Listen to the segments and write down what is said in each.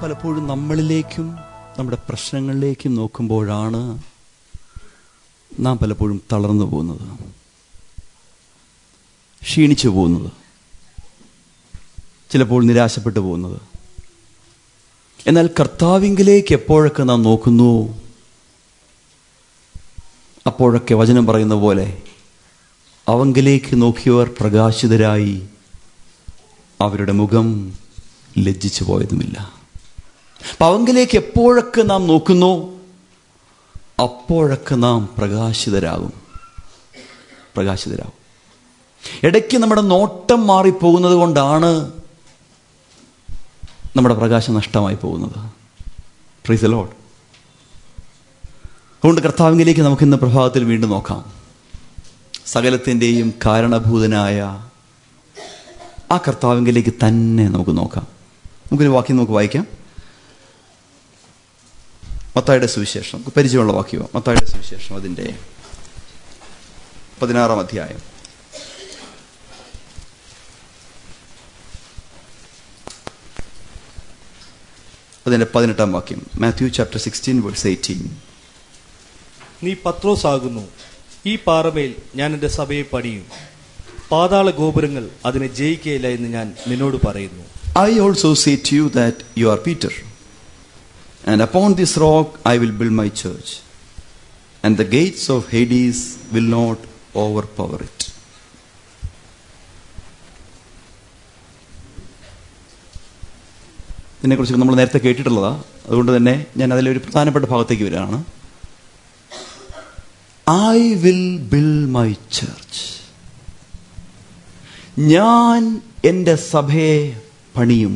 പലപ്പോഴും നമ്മളിലേക്കും നമ്മുടെ പ്രശ്നങ്ങളിലേക്കും നോക്കുമ്പോഴാണ് നാം പലപ്പോഴും തളർന്നു പോകുന്നത് ക്ഷീണിച്ചു പോകുന്നത് ചിലപ്പോൾ നിരാശപ്പെട്ടു പോകുന്നത് എന്നാൽ കർത്താവിങ്കിലേക്ക് എപ്പോഴൊക്കെ നാം നോക്കുന്നു അപ്പോഴൊക്കെ വചനം പറയുന്ന പോലെ അവങ്കിലേക്ക് നോക്കിയവർ പ്രകാശിതരായി അവരുടെ മുഖം ലജ്ജിച്ചു പോയതുമില്ല അപ്പം അവങ്കിലേക്ക് എപ്പോഴൊക്കെ നാം നോക്കുന്നു അപ്പോഴൊക്കെ നാം പ്രകാശിതരാകും പ്രകാശിതരാകും ഇടയ്ക്ക് നമ്മുടെ നോട്ടം മാറിപ്പോകുന്നത് കൊണ്ടാണ് നമ്മുടെ പ്രകാശം നഷ്ടമായി പോകുന്നത് പ്രീസ് ലോഡ് അതുകൊണ്ട് കർത്താവിലേക്ക് നമുക്ക് ഇന്ന് പ്രഭാതത്തിൽ വീണ്ടും നോക്കാം സകലത്തിൻ്റെയും കാരണഭൂതനായ ആ കർത്താവിങ്കിലേക്ക് തന്നെ നമുക്ക് നോക്കാം നമുക്കൊരു വാക്യം നമുക്ക് വായിക്കാം മത്തായുടെ സുവിശേഷം നമുക്ക് പരിചയമുള്ള വാക്യമാണ് മത്തായുടെ സുവിശേഷം അതിൻ്റെ പതിനാറാം അധ്യായം അതിൻ്റെ പതിനെട്ടാം വാക്യം Matthew chapter sixteen verse eighteen നീ പത്രോസ് ആകുന്നു ഈ പാറമേൽ ഞാൻ എൻ്റെ സഭയെ പണിയും പാതാള ഗോപുരങ്ങൾ അതിനെ ജയിക്കുകയില്ല എന്ന് ഞാൻ നിന്നോട് പറയുന്നു I also say to you that you are Peter, and upon this rock I will build my church, and the gates of Hades will not overpower it. ഇതിനെക്കുറിച്ച് നമ്മൾ നേരത്തെ കേട്ടിട്ടുള്ളതാ അതുകൊണ്ട് തന്നെ ഞാൻ അതിലൊരു പ്രധാനപ്പെട്ട ഭാഗത്തേക്ക് വരികയാണ് I will build my church ഞാൻ എൻ്റെ സഭയെ പണിയും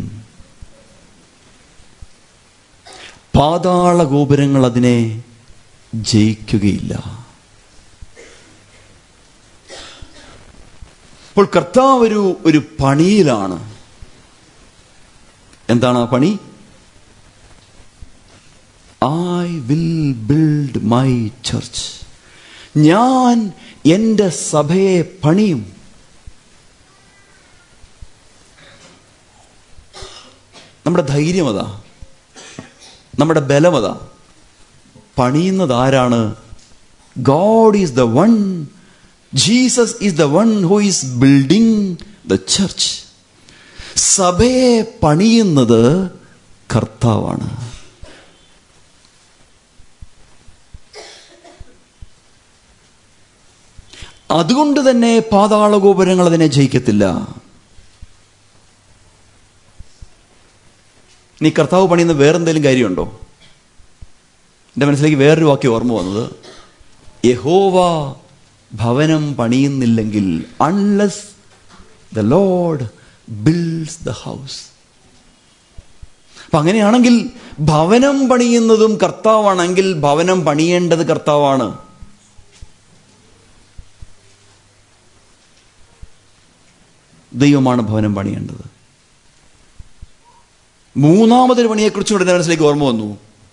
പാതാള ഗോപുരങ്ങൾ അതിനെ ജയിക്കുകയില്ല അപ്പോൾ കർത്താവ് ഒരു ഒരു പണിയിലാണ് എന്താണ് ആ പണി I will build my church ഞാൻ എൻ്റെ സഭയെ പണിയും നമ്മുടെ ധൈര്യം അതാ നമ്മുടെ ബലമതാ പണിയുന്നത് ആരാണ് God is the one Jesus is the one who is building the church സഭയെ പണിയുന്നത് കർത്താവാണ് അതുകൊണ്ട് തന്നെ പാതാള ഗോപുരങ്ങൾ അതിനെ ജയിക്കത്തില്ല നീ കർത്താവ് പണിയുന്ന വേറെന്തെങ്കിലും കാര്യമുണ്ടോ എൻ്റെ മനസ്സിലേക്ക് വേറൊരു വാക്യം ഓർമ്മ വന്നത് യഹോവ ഭവനം പണിയുന്നില്ലെങ്കിൽ unless the Lord builds the house അപ്പൊ അങ്ങനെയാണെങ്കിൽ ഭവനം പണിയുന്നതും കർത്താവാണെങ്കിൽ ഭവനം പണിയേണ്ടത് കർത്താവാണ് ദൈവമാണ് ഭവനം പണിയേണ്ടത് മൂന്നാമതൊരു പണിയെക്കുറിച്ച് കൂടെ എൻ്റെ മനസ്സിലേക്ക് ഓർമ്മ വന്നു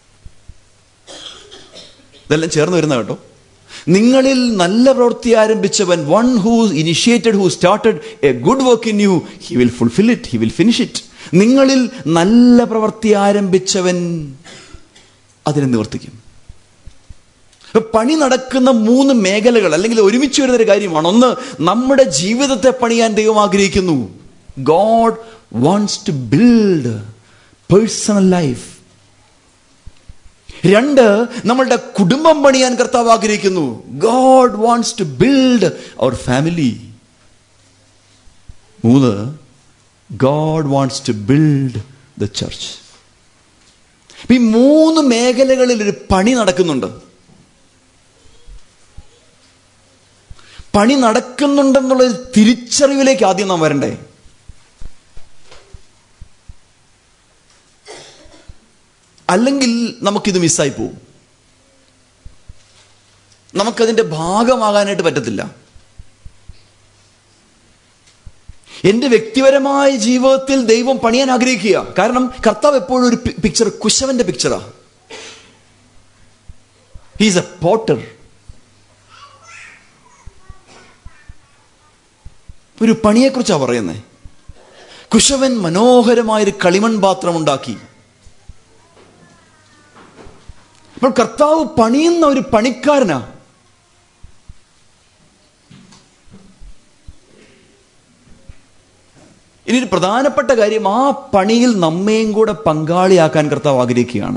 ഇതെല്ലാം ചേർന്ന് വരുന്ന കേട്ടോ നിങ്ങളിൽ നല്ല പ്രവൃത്തി ആരംഭിച്ചവൻ one who initiated who started a good work in you he will fulfil it he will finish it നിങ്ങളിൽ നല്ല പ്രവൃത്തി ആരംഭിച്ചവൻ അതിനെ നിവർത്തിക്കും പണി നടക്കുന്ന മൂന്ന് മേഖലകൾ അല്ലെങ്കിൽ ഒരുമിച്ച് വരുന്ന ഒരു കാര്യമാണ് ഒന്ന് നമ്മുടെ ജീവിതത്തെ പണിയാൻ ദൈവം ആഗ്രഹിക്കുന്നു God wants to build personal life രണ്ട് നമ്മളുടെ കുടുംബം പണിയാൻ കർത്താവ് ആഗ്രഹിക്കുന്നു God wants to build our family മൂന്ന് God wants to build the church ഈ മൂന്ന് മേഖലകളിൽ ഒരു പണി നടക്കുന്നുണ്ട് പണി നടക്കുന്നുണ്ടെന്നുള്ള ഒരു തിരിച്ചറിവിലേക്ക് ആദ്യം നാം വരണ്ടേ അല്ലെങ്കിൽ നമുക്കിത് മിസ്സായി പോകും നമുക്കതിൻ്റെ ഭാഗമാകാനായിട്ട് പറ്റത്തില്ല എൻ്റെ വ്യക്തിപരമായ ജീവിതത്തിൽ ദൈവം പണിയാൻ ആഗ്രഹിക്കുക കാരണം കർത്താവ് എപ്പോഴും ഒരു പിക്ചർ കുശവന്റെ പിക്ചറാ ഹീസ് എ പോട്ടർ ഒരു പണിയെക്കുറിച്ചാണ് പറയുന്നത് കുശവൻ മനോഹരമായൊരു കളിമൺ പാത്രം ഉണ്ടാക്കി അപ്പോൾ കർത്താവ് പണിയുന്ന ഒരു പണിക്കാരനാ ഇനി ഒരു പ്രധാനപ്പെട്ട കാര്യം ആ പണിയിൽ നമ്മയും കൂടെ പങ്കാളിയാക്കാൻ കർത്താവ് ആഗ്രഹിക്കുകയാണ്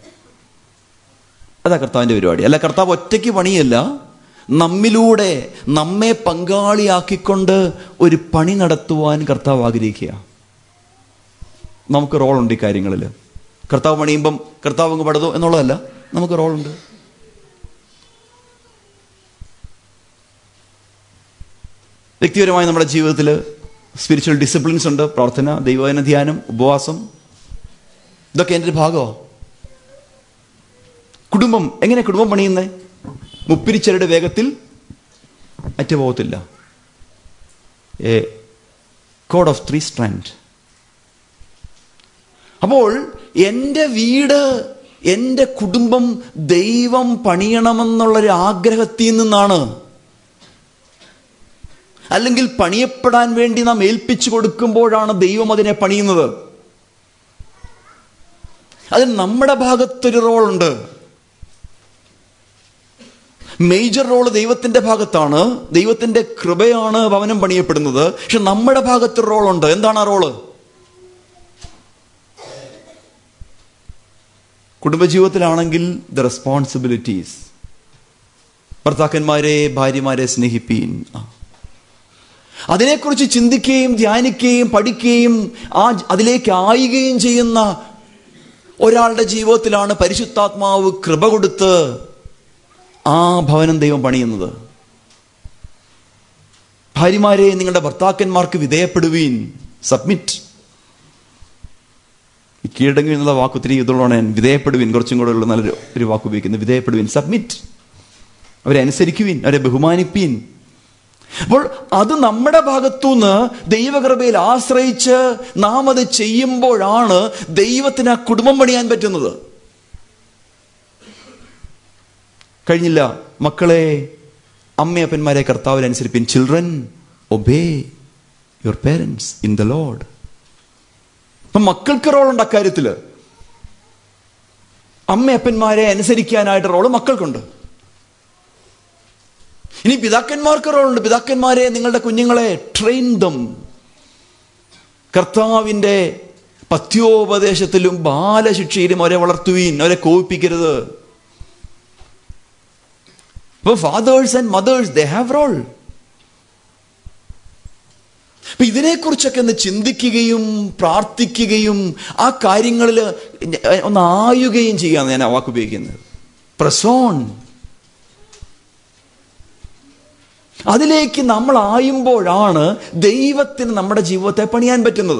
അതാ കർത്താവിന്റെ പരിപാടി അല്ല കർത്താവ് ഒറ്റയ്ക്ക് പണിയല്ല നമ്മിലൂടെ നമ്മെ പങ്കാളിയാക്കിക്കൊണ്ട് ഒരു പണി നടത്തുവാൻ കർത്താവ് ആഗ്രഹിക്കുക നമുക്ക് റോളുണ്ട് ഈ കാര്യങ്ങളിൽ കർത്താവ് പണിയുമ്പം കർത്താവ് അങ്ങ് പടതോ എന്നുള്ളതല്ല നമുക്ക് റോളുണ്ട് വ്യക്തിപരമായി നമ്മുടെ ജീവിതത്തിൽ സ്പിരിച്വൽ ഡിസിപ്ലിൻസ് ഉണ്ട് പ്രാർത്ഥന ദൈവവചന ധ്യാനം ഉപവാസം ഇതൊക്കെ എൻ്റെ ഒരു ഭാഗമോ കുടുംബം എങ്ങനെ കുടുംബം പണിയുന്നേ മുപ്പിരിച്ചരുടെ വേഗത്തിൽ അറ്റുപോകത്തില്ല a cord of three strand അപ്പോൾ എൻ്റെ വീട് എൻ്റെ കുടുംബം ദൈവം പണിയണമെന്നുള്ളൊരു ആഗ്രഹത്തിൽ നിന്നാണ് അല്ലെങ്കിൽ പണിയപ്പെടാൻ വേണ്ടി നാം ഏൽപ്പിച്ചു കൊടുക്കുമ്പോഴാണ് ദൈവം അതിനെ പണിയുന്നത് അതിന് നമ്മുടെ ഭാഗത്തൊരു റോളുണ്ട് മേജർ റോള് ദൈവത്തിന്റെ ഭാഗത്താണ് ദൈവത്തിന്റെ കൃപയാണ് ഭവനം പണിയപ്പെടുന്നത് പക്ഷെ നമ്മുടെ ഭാഗത്തൊരു റോളുണ്ട് എന്താണ് ആ റോള് കുടുംബജീവിതത്തിലാണെങ്കിൽ ദ റെസ്പോൺസിബിലിറ്റീസ് ഭർത്താക്കന്മാരെ ഭാര്യമാരെ സ്നേഹിപ്പീൻ ആ അതിനെക്കുറിച്ച് ചിന്തിക്കുകയും ധ്യാനിക്കുകയും പഠിക്കുകയും ആ അതിലേക്ക് ആയുകയും ചെയ്യുന്ന ഒരാളുടെ ജീവിതത്തിലാണ് പരിശുദ്ധാത്മാവ് കൃപ കൊടുത്ത് ആ ഭവനം ദൈവം പണിയുന്നത് ഭാര്യമാരെ നിങ്ങളുടെ ഭർത്താക്കന്മാർക്ക് വിധേയപ്പെടുവീൻ സബ്മിറ്റ് കീഴടങ്ങി എന്നുള്ള വാക്ക് ഒത്തിരി ഇതുള്ളതാണ് ഞാൻ വിധേയപ്പെടുവിൻ കുറച്ചും കൂടെ ഉള്ള നല്ലൊരു ഒരു വാക്ക് ഉപയോഗിക്കുന്നത് വിധേയപ്പെടുവിൻ സബ്മിറ്റ് അവരെ അനുസരിക്കുവിൻ അവരെ ബഹുമാനിപ്പീൻ അപ്പോൾ അത് നമ്മുടെ ഭാഗത്തുനിന്ന് ദൈവകൃപയിൽ ആശ്രയിച്ച് നാം അത് ചെയ്യുമ്പോഴാണ് ദൈവത്തിന് ആ കുടുംബം പണിയാൻ പറ്റുന്നത് കഴിഞ്ഞില്ല മക്കളെ അമ്മയപ്പന്മാരെ കർത്താവിൽ അനുസരിപ്പിൻ children obey your parents in the Lord അപ്പൊ മക്കൾക്ക് റോളുണ്ട് അക്കാര്യത്തില് അമ്മയപ്പന്മാരെ അനുസരിക്കാനായിട്ട് റോള് മക്കൾക്കുണ്ട് ഇനി പിതാക്കന്മാർക്ക് റോളുണ്ട് പിതാക്കന്മാരെ നിങ്ങളുടെ കുഞ്ഞുങ്ങളെ ട്രെയിൻ ദം കർത്താവിന്റെ പഥ്യോപദേശത്തിലും ബാലശിക്ഷയിലും അവരെ വളർത്തുവീൻ അവരെ കോപിപ്പിക്കരുത് ഇപ്പൊ fathers and mothers they have role അപ്പൊ ഇതിനെക്കുറിച്ചൊക്കെ ഒന്ന് ചിന്തിക്കുകയും പ്രാർത്ഥിക്കുകയും ആ കാര്യങ്ങളിൽ ഒന്ന് ആയുകയും ചെയ്യാന്ന് ഞാൻ ആ വാക്ക് ഉപയോഗിക്കുന്നത് പ്രസോൺ അതിലേക്ക് നമ്മൾ ആയുമ്പോഴാണ് ദൈവത്തിന് നമ്മുടെ ജീവിതത്തെ പണിയാൻ പറ്റുന്നത്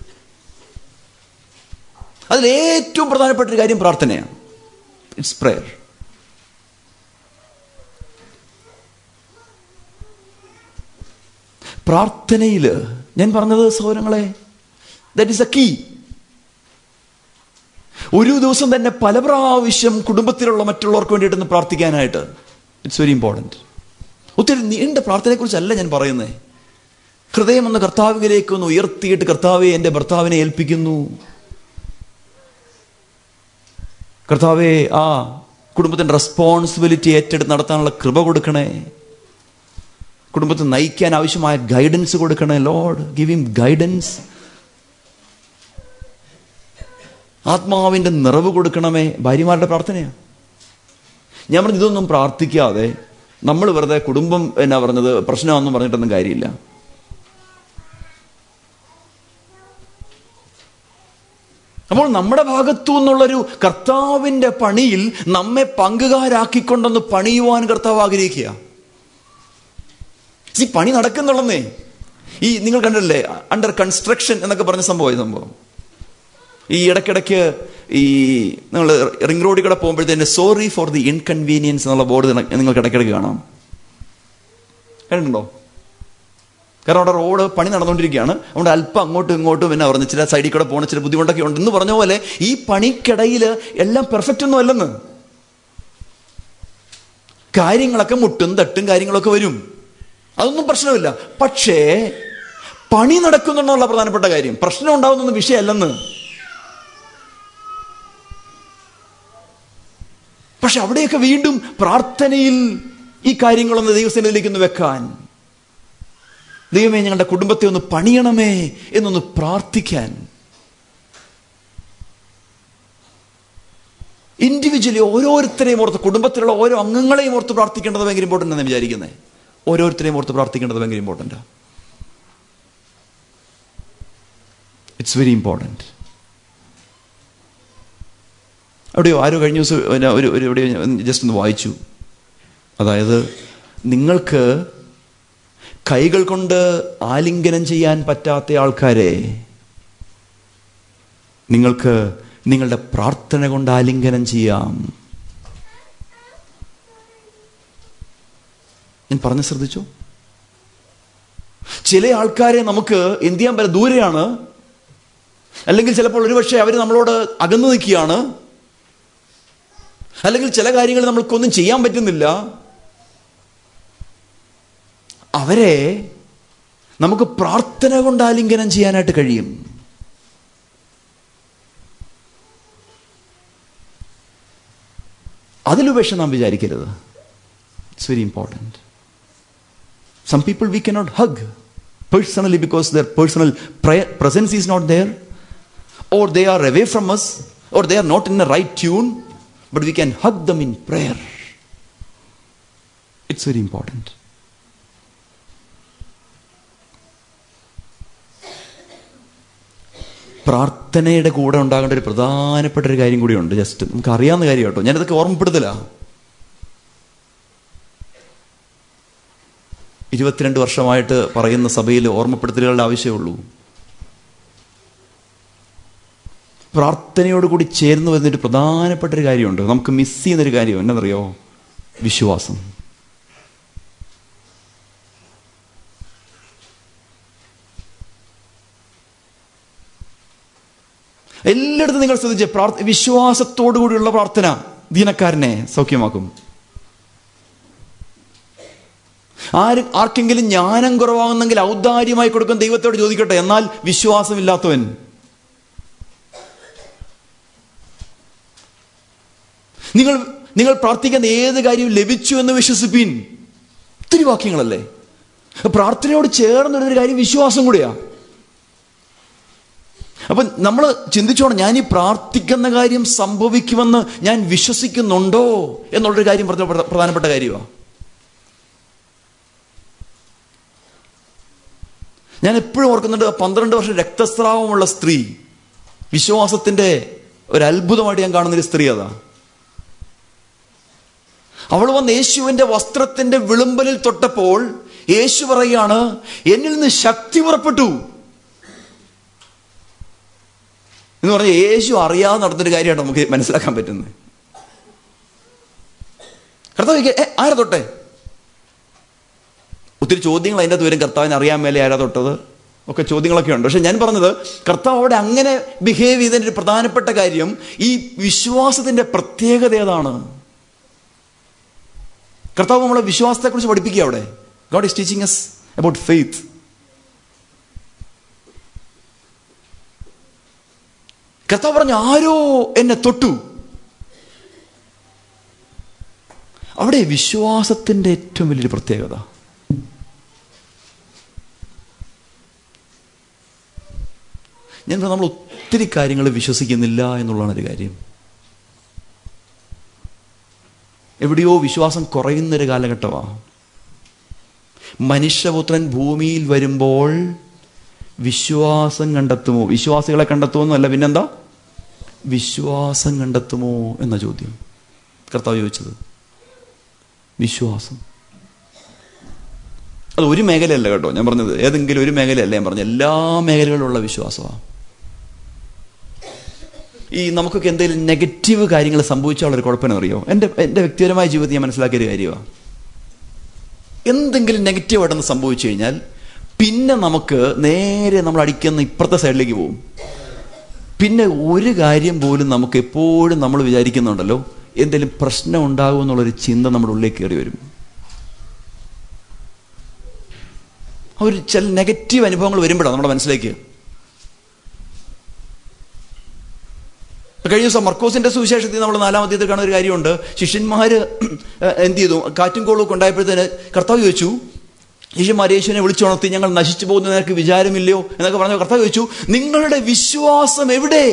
അതിൽ ഏറ്റവും പ്രധാനപ്പെട്ട ഒരു കാര്യം പ്രാർത്ഥനയാണ് ഇറ്റ്സ് പ്രേയർ പ്രാർത്ഥനയിൽ ഞാൻ പറഞ്ഞത് സൗരങ്ങളെ ദാറ്റ് ഇസ് എ കീ ഒരു ദിവസം തന്നെ പല പ്രാവശ്യം കുടുംബത്തിലുള്ള മറ്റുള്ളവർക്ക് വേണ്ടിയിട്ടൊന്ന് പ്രാർത്ഥിക്കാനായിട്ട് ഇറ്റ്സ് വെരി ഇമ്പോർട്ടൻറ്റ് ഒത്തിരി നീണ്ട പ്രാർത്ഥനയെക്കുറിച്ചല്ല ഞാൻ പറയുന്നത് ഹൃദയം ഒന്ന് കർത്താവിലേക്ക് ഒന്ന് ഉയർത്തിയിട്ട് കർത്താവെ എൻ്റെ ഭർത്താവിനെ ഏൽപ്പിക്കുന്നു കർത്താവെ ആ കുടുംബത്തിൻ്റെ റെസ്പോൺസിബിലിറ്റി ഏറ്റെടുത്ത് നടത്താനുള്ള കൃപ കൊടുക്കണേ കുടുംബത്തെ നയിക്കാൻ ആവശ്യമായ ഗൈഡൻസ് കൊടുക്കണേ ലോഡ് ഗിവ് ഹിം ഗൈഡൻസ് ആത്മാവിൻ്റെ നിറവ് കൊടുക്കണമേ ഭാര്യമാരുടെ പ്രാർത്ഥനയാണ് ഞാൻ പറഞ്ഞു ഇതൊന്നും പ്രാർത്ഥിക്കാതെ നമ്മൾ വെറുതെ കുടുംബം എന്നാ പറഞ്ഞത് പ്രശ്നമാണെന്നും പറഞ്ഞിട്ടൊന്നും കാര്യമില്ല അപ്പോൾ നമ്മുടെ ഭാഗത്തു നിന്നുള്ളൊരു കർത്താവിന്റെ പണിയിൽ നമ്മെ പങ്കുകാരാക്കിക്കൊണ്ടൊന്ന് പണിയുവാൻ കർത്താവ് ആഗ്രഹിക്കുക ഈ പണി നടക്കുന്നുള്ളന്നേ ഈ നിങ്ങൾ കണ്ടില്ലേ അണ്ടർ കൺസ്ട്രക്ഷൻ എന്നൊക്കെ പറഞ്ഞ സംഭവം സംഭവം ഈ ഇടയ്ക്കിടയ്ക്ക് ഈ നിങ്ങൾ റിംഗ് റോഡിൽ കൂടെ പോകുമ്പോഴത്തേന് സോറി ഫോർ ദി ഇൻകൺവീനിയൻസ് എന്നുള്ള ബോർഡ് നിങ്ങൾക്ക് ഇടയ്ക്കിടയ്ക്ക് കാണാം കണ്ടിട്ടുണ്ടോ കാരണം അവിടെ റോഡ് പണി നടന്നുകൊണ്ടിരിക്കുകയാണ് അതുകൊണ്ട് അല്പം അങ്ങോട്ടും ഇങ്ങോട്ടും പിന്നെ പറഞ്ഞു ചില സൈഡിൽ കൂടെ പോകണം ചില ബുദ്ധിമുട്ടൊക്കെ ഉണ്ട് എന്ന് പറഞ്ഞ പോലെ ഈ പണിക്കിടയിൽ എല്ലാം പെർഫെക്റ്റ് ഒന്നും അല്ലെന്ന് കാര്യങ്ങളൊക്കെ മുട്ടും തട്ടും കാര്യങ്ങളൊക്കെ വരും അതൊന്നും പ്രശ്നമില്ല പക്ഷേ പണി നടക്കുന്നുണ്ടെന്നുള്ള പ്രധാനപ്പെട്ട കാര്യം പ്രശ്നം ഉണ്ടാവുന്നൊന്നും വിഷയമല്ലെന്ന് പക്ഷെ അവിടെയൊക്കെ വീണ്ടും പ്രാർത്ഥനയിൽ ഈ കാര്യങ്ങളൊന്ന് ദൈവസേനയിലേക്ക് ഒന്ന് വെക്കാൻ ദൈവമേ ഞങ്ങളുടെ കുടുംബത്തെ ഒന്ന് പണിയണമേ എന്നൊന്ന് പ്രാർത്ഥിക്കാൻ ഇൻഡിവിജ്വലി ഓരോരുത്തരെയും ഓർത്ത് കുടുംബത്തിലുള്ള ഓരോ അംഗങ്ങളെയും ഓർത്ത് പ്രാർത്ഥിക്കേണ്ടത് ഭയങ്കര ഇമ്പോർട്ടൻ്റ് ആണ് വിചാരിക്കുന്നത് ഓരോരുത്തരെയും ഓർത്ത് പ്രാർത്ഥിക്കേണ്ടത് ഭയങ്കര ഇമ്പോർട്ടൻ്റ് ഇറ്റ്സ് വെരി ഇമ്പോർട്ടൻറ്റ് എവിടെയോ ആരോ കഴിഞ്ഞ ദിവസം പിന്നെ ഒരു ഒരു എവിടെയോ ജസ്റ്റ് ഒന്ന് വായിച്ചു അതായത് നിങ്ങൾക്ക് കൈകൾ കൊണ്ട് ആലിംഗനം ചെയ്യാൻ പറ്റാത്ത ആൾക്കാരെ നിങ്ങൾക്ക് നിങ്ങളുടെ പ്രാർത്ഥന കൊണ്ട് ആലിംഗനം ചെയ്യാം ഞാൻ പറഞ്ഞു ശ്രദ്ധിച്ചു ചില ആൾക്കാരെ നമുക്ക് എന്ത് ചെയ്യാൻ പറ്റില്ല ദൂരെയാണ് അല്ലെങ്കിൽ ചിലപ്പോൾ ഒരുപക്ഷെ അവർ നമ്മളോട് അകന്നു നിൽക്കുകയാണ് അല്ലെങ്കിൽ ചില കാര്യങ്ങൾ നമ്മൾക്കൊന്നും ചെയ്യാൻ പറ്റുന്നില്ല അവരെ നമുക്ക് പ്രാർത്ഥന കൊണ്ട് ആലിംഗനം ചെയ്യാനായിട്ട് കഴിയും അതിലുപേക്ഷ നാം വിചാരിക്കരുത് it's very important some people we cannot hug personally because their personal presence is not there or they are away from us, or they are not in the right tune, but we can hug them in prayer. It's very important. പ്രാർത്ഥനയുടെ കൂടെ ഉണ്ടാകേണ്ട ഒരു പ്രധാനപ്പെട്ട ഒരു കാര്യം കൂടിയുണ്ട് just നമുക്ക് അറിയാവുന്ന കാര്യം കേട്ടോ ഞാനിതൊക്കെ ഓർമ്മപ്പെടുത്തില്ല ഇരുപത്തിരണ്ട് വർഷമായിട്ട് പറയുന്ന സഭയിൽ ഓർമ്മപ്പെടുത്തലുകളുടെ ആവശ്യമുള്ളൂ പ്രാർത്ഥനയോട് കൂടി ചേർന്ന് വരുന്നൊരു പ്രധാനപ്പെട്ട ഒരു കാര്യമുണ്ട് നമുക്ക് മിസ് ചെയ്യുന്നൊരു കാര്യം എന്നറിയോ വിശ്വാസം എല്ലായിടത്തും നിങ്ങൾ ശ്രദ്ധിച്ച് പ്രാർത്ഥ വിശ്വാസത്തോടു കൂടിയുള്ള പ്രാർത്ഥന ദീനക്കാരനെ സൗഖ്യമാക്കും ആരും ആർക്കെങ്കിലും ജ്ഞാനം കുറവാകുന്നെങ്കിൽ ഔദാര്യമായി കൊടുക്കും ദൈവത്തോട് ചോദിക്കട്ടെ എന്നാൽ വിശ്വാസമില്ലാത്തവൻ നിങ്ങൾ നിങ്ങൾ പ്രാർത്ഥിക്കുന്ന ഏത് കാര്യവും ലഭിച്ചു എന്ന് വിശ്വസിപ്പീൻ ഒത്തിരി വാക്യങ്ങളല്ലേ പ്രാർത്ഥനയോട് ചേർന്ന് വരുന്നൊരു കാര്യം വിശ്വാസം കൂടിയാ അപ്പൊ നമ്മൾ ചിന്തിച്ചോണം ഞാൻ ഈ പ്രാർത്ഥിക്കുന്ന കാര്യം സംഭവിക്കുമെന്ന് ഞാൻ വിശ്വസിക്കുന്നുണ്ടോ എന്നുള്ളൊരു കാര്യം പറഞ്ഞ പ്രധാനപ്പെട്ട കാര്യമാണ് ഞാൻ എപ്പോഴും ഓർക്കുന്നുണ്ട് പന്ത്രണ്ട് വർഷം രക്തസ്രാവമുള്ള സ്ത്രീ വിശ്വാസത്തിന്റെ ഒരു അത്ഭുതമായിട്ട് ഞാൻ കാണുന്ന ഒരു സ്ത്രീ അതാ അവൾ വന്ന് യേശുവിന്റെ വസ്ത്രത്തിന്റെ വിളുമ്പലിൽ തൊട്ടപ്പോൾ യേശു പറയുകയാണ് എന്നിൽ നിന്ന് ശക്തി പുറപ്പെട്ടു എന്ന് പറഞ്ഞ യേശു അറിയാതെ നടന്നൊരു കാര്യമാണ് നമുക്ക് മനസ്സിലാക്കാൻ പറ്റുന്നത് കർത്താവ് ഏ ആരാ തൊട്ടെ ഒത്തിരി ചോദ്യങ്ങൾ അതിൻ്റെ അകത്ത് വരും കർത്താവിന് അറിയാൻ മേലെ ആരാ തൊട്ടത് ഒക്കെ ചോദ്യങ്ങളൊക്കെ ഉണ്ട് പക്ഷെ ഞാൻ പറഞ്ഞത് കർത്താവ് അവിടെ അങ്ങനെ ബിഹേവ് ചെയ്തതിൻ്റെ ഒരു പ്രധാനപ്പെട്ട കാര്യം ഈ വിശ്വാസത്തിന്റെ പ്രത്യേകത ഏതാണ് കർത്താവ് നമ്മളെ വിശ്വാസത്തെക്കുറിച്ച് പഠിപ്പിക്കുക അവിടെ God is teaching us about faith കർത്താവ് പറഞ്ഞു ആരോ എന്നെ തൊട്ടു അവിടെ വിശ്വാസത്തിന്റെ ഏറ്റവും വലിയൊരു പ്രത്യേകത ഞാൻ നമ്മൾ ഒത്തിരി കാര്യങ്ങൾ വിശ്വസിക്കുന്നില്ല എന്നുള്ളതാണ് ഒരു കാര്യം എവിടെയോ വിശ്വാസം കുറയുന്നൊരു കാലഘട്ടമാണ് മനുഷ്യപുത്രൻ ഭൂമിയിൽ വരുമ്പോൾ വിശ്വാസം കണ്ടെത്തുമോ വിശ്വാസികളെ കണ്ടെത്തുമോ എന്നല്ല പിന്നെന്താ വിശ്വാസം കണ്ടെത്തുമോ എന്ന ചോദ്യം കർത്താവ് ചോദിച്ചത് വിശ്വാസം അത് ഒരു മേഖലയല്ല കേട്ടോ ഞാൻ പറഞ്ഞത് ഏതെങ്കിലും ഒരു മേഖലയല്ല ഞാൻ പറഞ്ഞത് എല്ലാ മേഖലകളിലുള്ള വിശ്വാസമാണ് ഈ നമുക്കൊക്കെ എന്തെങ്കിലും നെഗറ്റീവ് കാര്യങ്ങൾ സംഭവിച്ചാലൊരു കുഴപ്പമെന്ന് അറിയോ എൻ്റെ എൻ്റെ വ്യക്തിപരമായ ജീവിതത്തിൽ ഞാൻ മനസ്സിലാക്കിയ ഒരു കാര്യമാണ് എന്തെങ്കിലും നെഗറ്റീവായിട്ടൊന്ന് സംഭവിച്ചു കഴിഞ്ഞാൽ പിന്നെ നമുക്ക് നേരെ നമ്മൾ അടിക്കുന്ന ഇപ്പുറത്തെ സൈഡിലേക്ക് പോകും പിന്നെ ഒരു കാര്യം പോലും നമുക്ക് എപ്പോഴും നമ്മൾ വിചാരിക്കുന്നുണ്ടല്ലോ എന്തെങ്കിലും പ്രശ്നം ഉണ്ടാകും എന്നുള്ളൊരു ചിന്ത നമ്മുടെ ഉള്ളിലേക്ക് കയറി വരും ഒരു ചില നെഗറ്റീവ് അനുഭവങ്ങൾ വരുമ്പോഴാണ് നമ്മുടെ മനസ്സിലേക്ക് കഴിഞ്ഞ ദിവസം മർക്കോസിന്റെ സുവിശേഷത്തിൽ നമ്മൾ നാലാമത്തെ കാണുന്ന ഒരു കാര്യമുണ്ട് ശിഷ്യന്മാര് എന്ത് ചെയ്തു കാറ്റും കോളും ഒക്കെ ഉണ്ടായപ്പോഴത്തേന് കർത്താവ് ചോദിച്ചു ശിഷ്യന്മാർ യേശുവിനെ വിളിച്ചുണർത്തി ഞങ്ങൾ നശിച്ചു പോകുന്ന നിനക്ക് വിചാരമില്ലയോ എന്നൊക്കെ പറഞ്ഞ കർത്താവ് ചോദിച്ചു നിങ്ങളുടെ വിശ്വാസം എവിടെ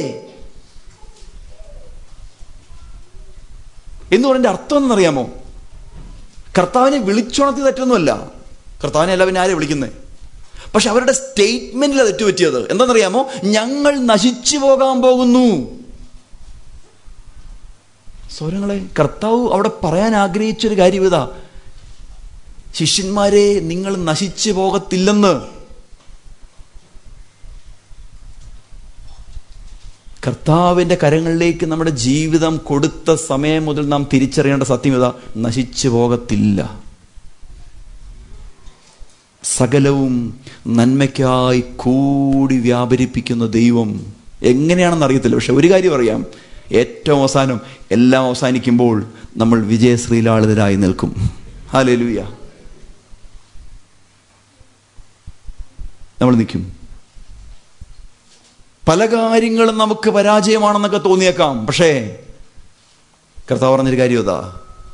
എന്ന് പറഞ്ഞ അർത്ഥം എന്നറിയാമോ കർത്താവിനെ വിളിച്ചുണർത്തി തെറ്റൊന്നുമല്ല കർത്താവിനെ അല്ല പിന്നെ ആരെ വിളിക്കുന്നത് പക്ഷെ അവരുടെ സ്റ്റേറ്റ്മെന്റിലാണ് തെറ്റുപറ്റിയത് എന്താണെന്നറിയാമോ ഞങ്ങൾ നശിച്ചു പോകാൻ പോകുന്നു സ്വരങ്ങളെ കർത്താവ് അവിടെ പറയാൻ ആഗ്രഹിച്ചൊരു കാര്യം ഇതാ ശിഷ്യന്മാരെ നിങ്ങൾ നശിച്ചു പോകത്തില്ലെന്ന് കർത്താവിന്റെ കരങ്ങളിലേക്ക് നമ്മുടെ ജീവിതം കൊടുത്ത സമയം മുതൽ നാം തിരിച്ചറിയേണ്ട സത്യം ഇതാ നശിച്ചു പോകത്തില്ല സകലവും നന്മയ്ക്കായി കൂടി വ്യാപരിപ്പിക്കുന്ന ദൈവം എങ്ങനെയാണെന്ന് അറിയത്തില്ല പക്ഷെ ഒരു കാര്യം അറിയാം ഏറ്റവും അവസാനം എല്ലാം അവസാനിക്കുമ്പോൾ നമ്മൾ വിജയശ്രീലാളിതരായി നിൽക്കും ഹാലലുയ നമ്മൾ നിൽക്കും പല കാര്യങ്ങളും നമുക്ക് പരാജയമാണെന്നൊക്കെ തോന്നിയേക്കാം പക്ഷേ കർത്താവ് പറഞ്ഞൊരു കാര്യം അതാ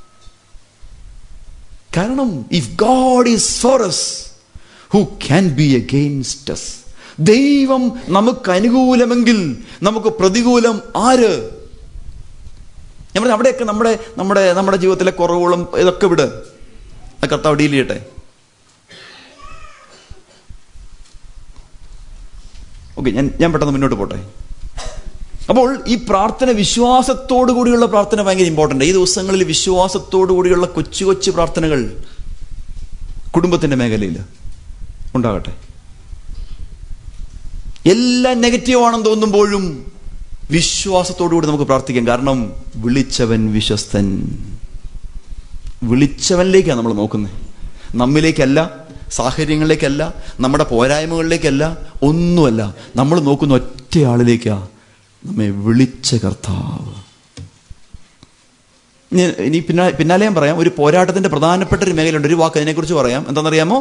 കാരണം if God is for us who can be against us ദൈവം നമുക്ക് അനുകൂലമെങ്കിൽ നമുക്ക് പ്രതികൂലം ആര് ഞാൻ പറഞ്ഞു അവിടെയൊക്കെ നമ്മുടെ നമ്മുടെ നമ്മുടെ ജീവിതത്തിലെ കുറവുകളും ഇതൊക്കെ വിട് ആ കർത്താവ് ഡീൽ ചെയ്യട്ടെ ഓക്കെ ഞാൻ ഞാൻ പെട്ടെന്ന് മുന്നോട്ട് പോട്ടെ അപ്പോൾ ഈ പ്രാർത്ഥന വിശ്വാസത്തോടു കൂടിയുള്ള പ്രാർത്ഥന ഭയങ്കര ഇമ്പോർട്ടൻ്റ് ഈ ദിവസങ്ങളിൽ വിശ്വാസത്തോടു കൂടിയുള്ള കൊച്ചു കൊച്ചു പ്രാർത്ഥനകൾ കുടുംബത്തിന്റെ മേഖലയിൽ ഉണ്ടാകട്ടെ എല്ലാം നെഗറ്റീവ് ആണെന്ന് തോന്നുമ്പോഴും വിശ്വാസത്തോടു കൂടി നമുക്ക് പ്രാർത്ഥിക്കാം കാരണം വിളിച്ചവൻ വിശ്വസ്തൻ വിളിച്ചവനിലേക്കാണ് നമ്മൾ നോക്കുന്നത് നമ്മിലേക്കല്ല സാഹചര്യങ്ങളിലേക്കല്ല നമ്മുടെ പോരായ്മകളിലേക്കല്ല ഒന്നുമല്ല നമ്മൾ നോക്കുന്ന ഒറ്റയാളിലേക്കാ നമ്മെ വിളിച്ച കർത്താവ് ഇനി- ഇനി പിന്നാ പിന്നാലെ ഞാൻ പറയാം ഒരു പോരാട്ടത്തിന്റെ പ്രധാനപ്പെട്ട ഒരു മേഖലയുണ്ട് ഒരു വാക്ക് അതിനെക്കുറിച്ച് പറയാം എന്താണെന്നറിയാമോ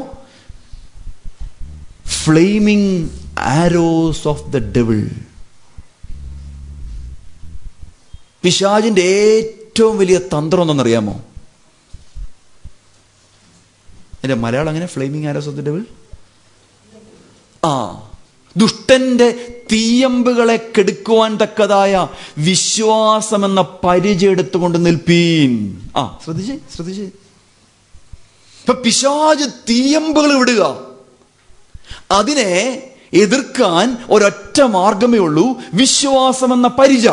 flaming arrows of the devil പിശാജിന്റെ ഏറ്റവും വലിയ തന്ത്രം എന്തെന്നറിയാമോ അതിന്റെ മലയാളം അങ്ങനെ flaming arrows of the devil ആ ദുഷ്ടന്റെ തീയമ്പുകളെ കെടുക്കുവാൻ തക്കതായ വിശ്വാസം എന്ന പരിചയം എടുത്തുകൊണ്ട് നിൽപ്പീൻ ആ ശ്രദ്ധിച്ചേ ശ്രദ്ധിച്ചേ ഇപ്പൊ പിശാജ് തീയമ്പുകൾ വിടുക അതിനെ എതിർക്കാൻ ഒരൊറ്റ മാർഗമേ ഉള്ളൂ വിശ്വാസം എന്ന പരിച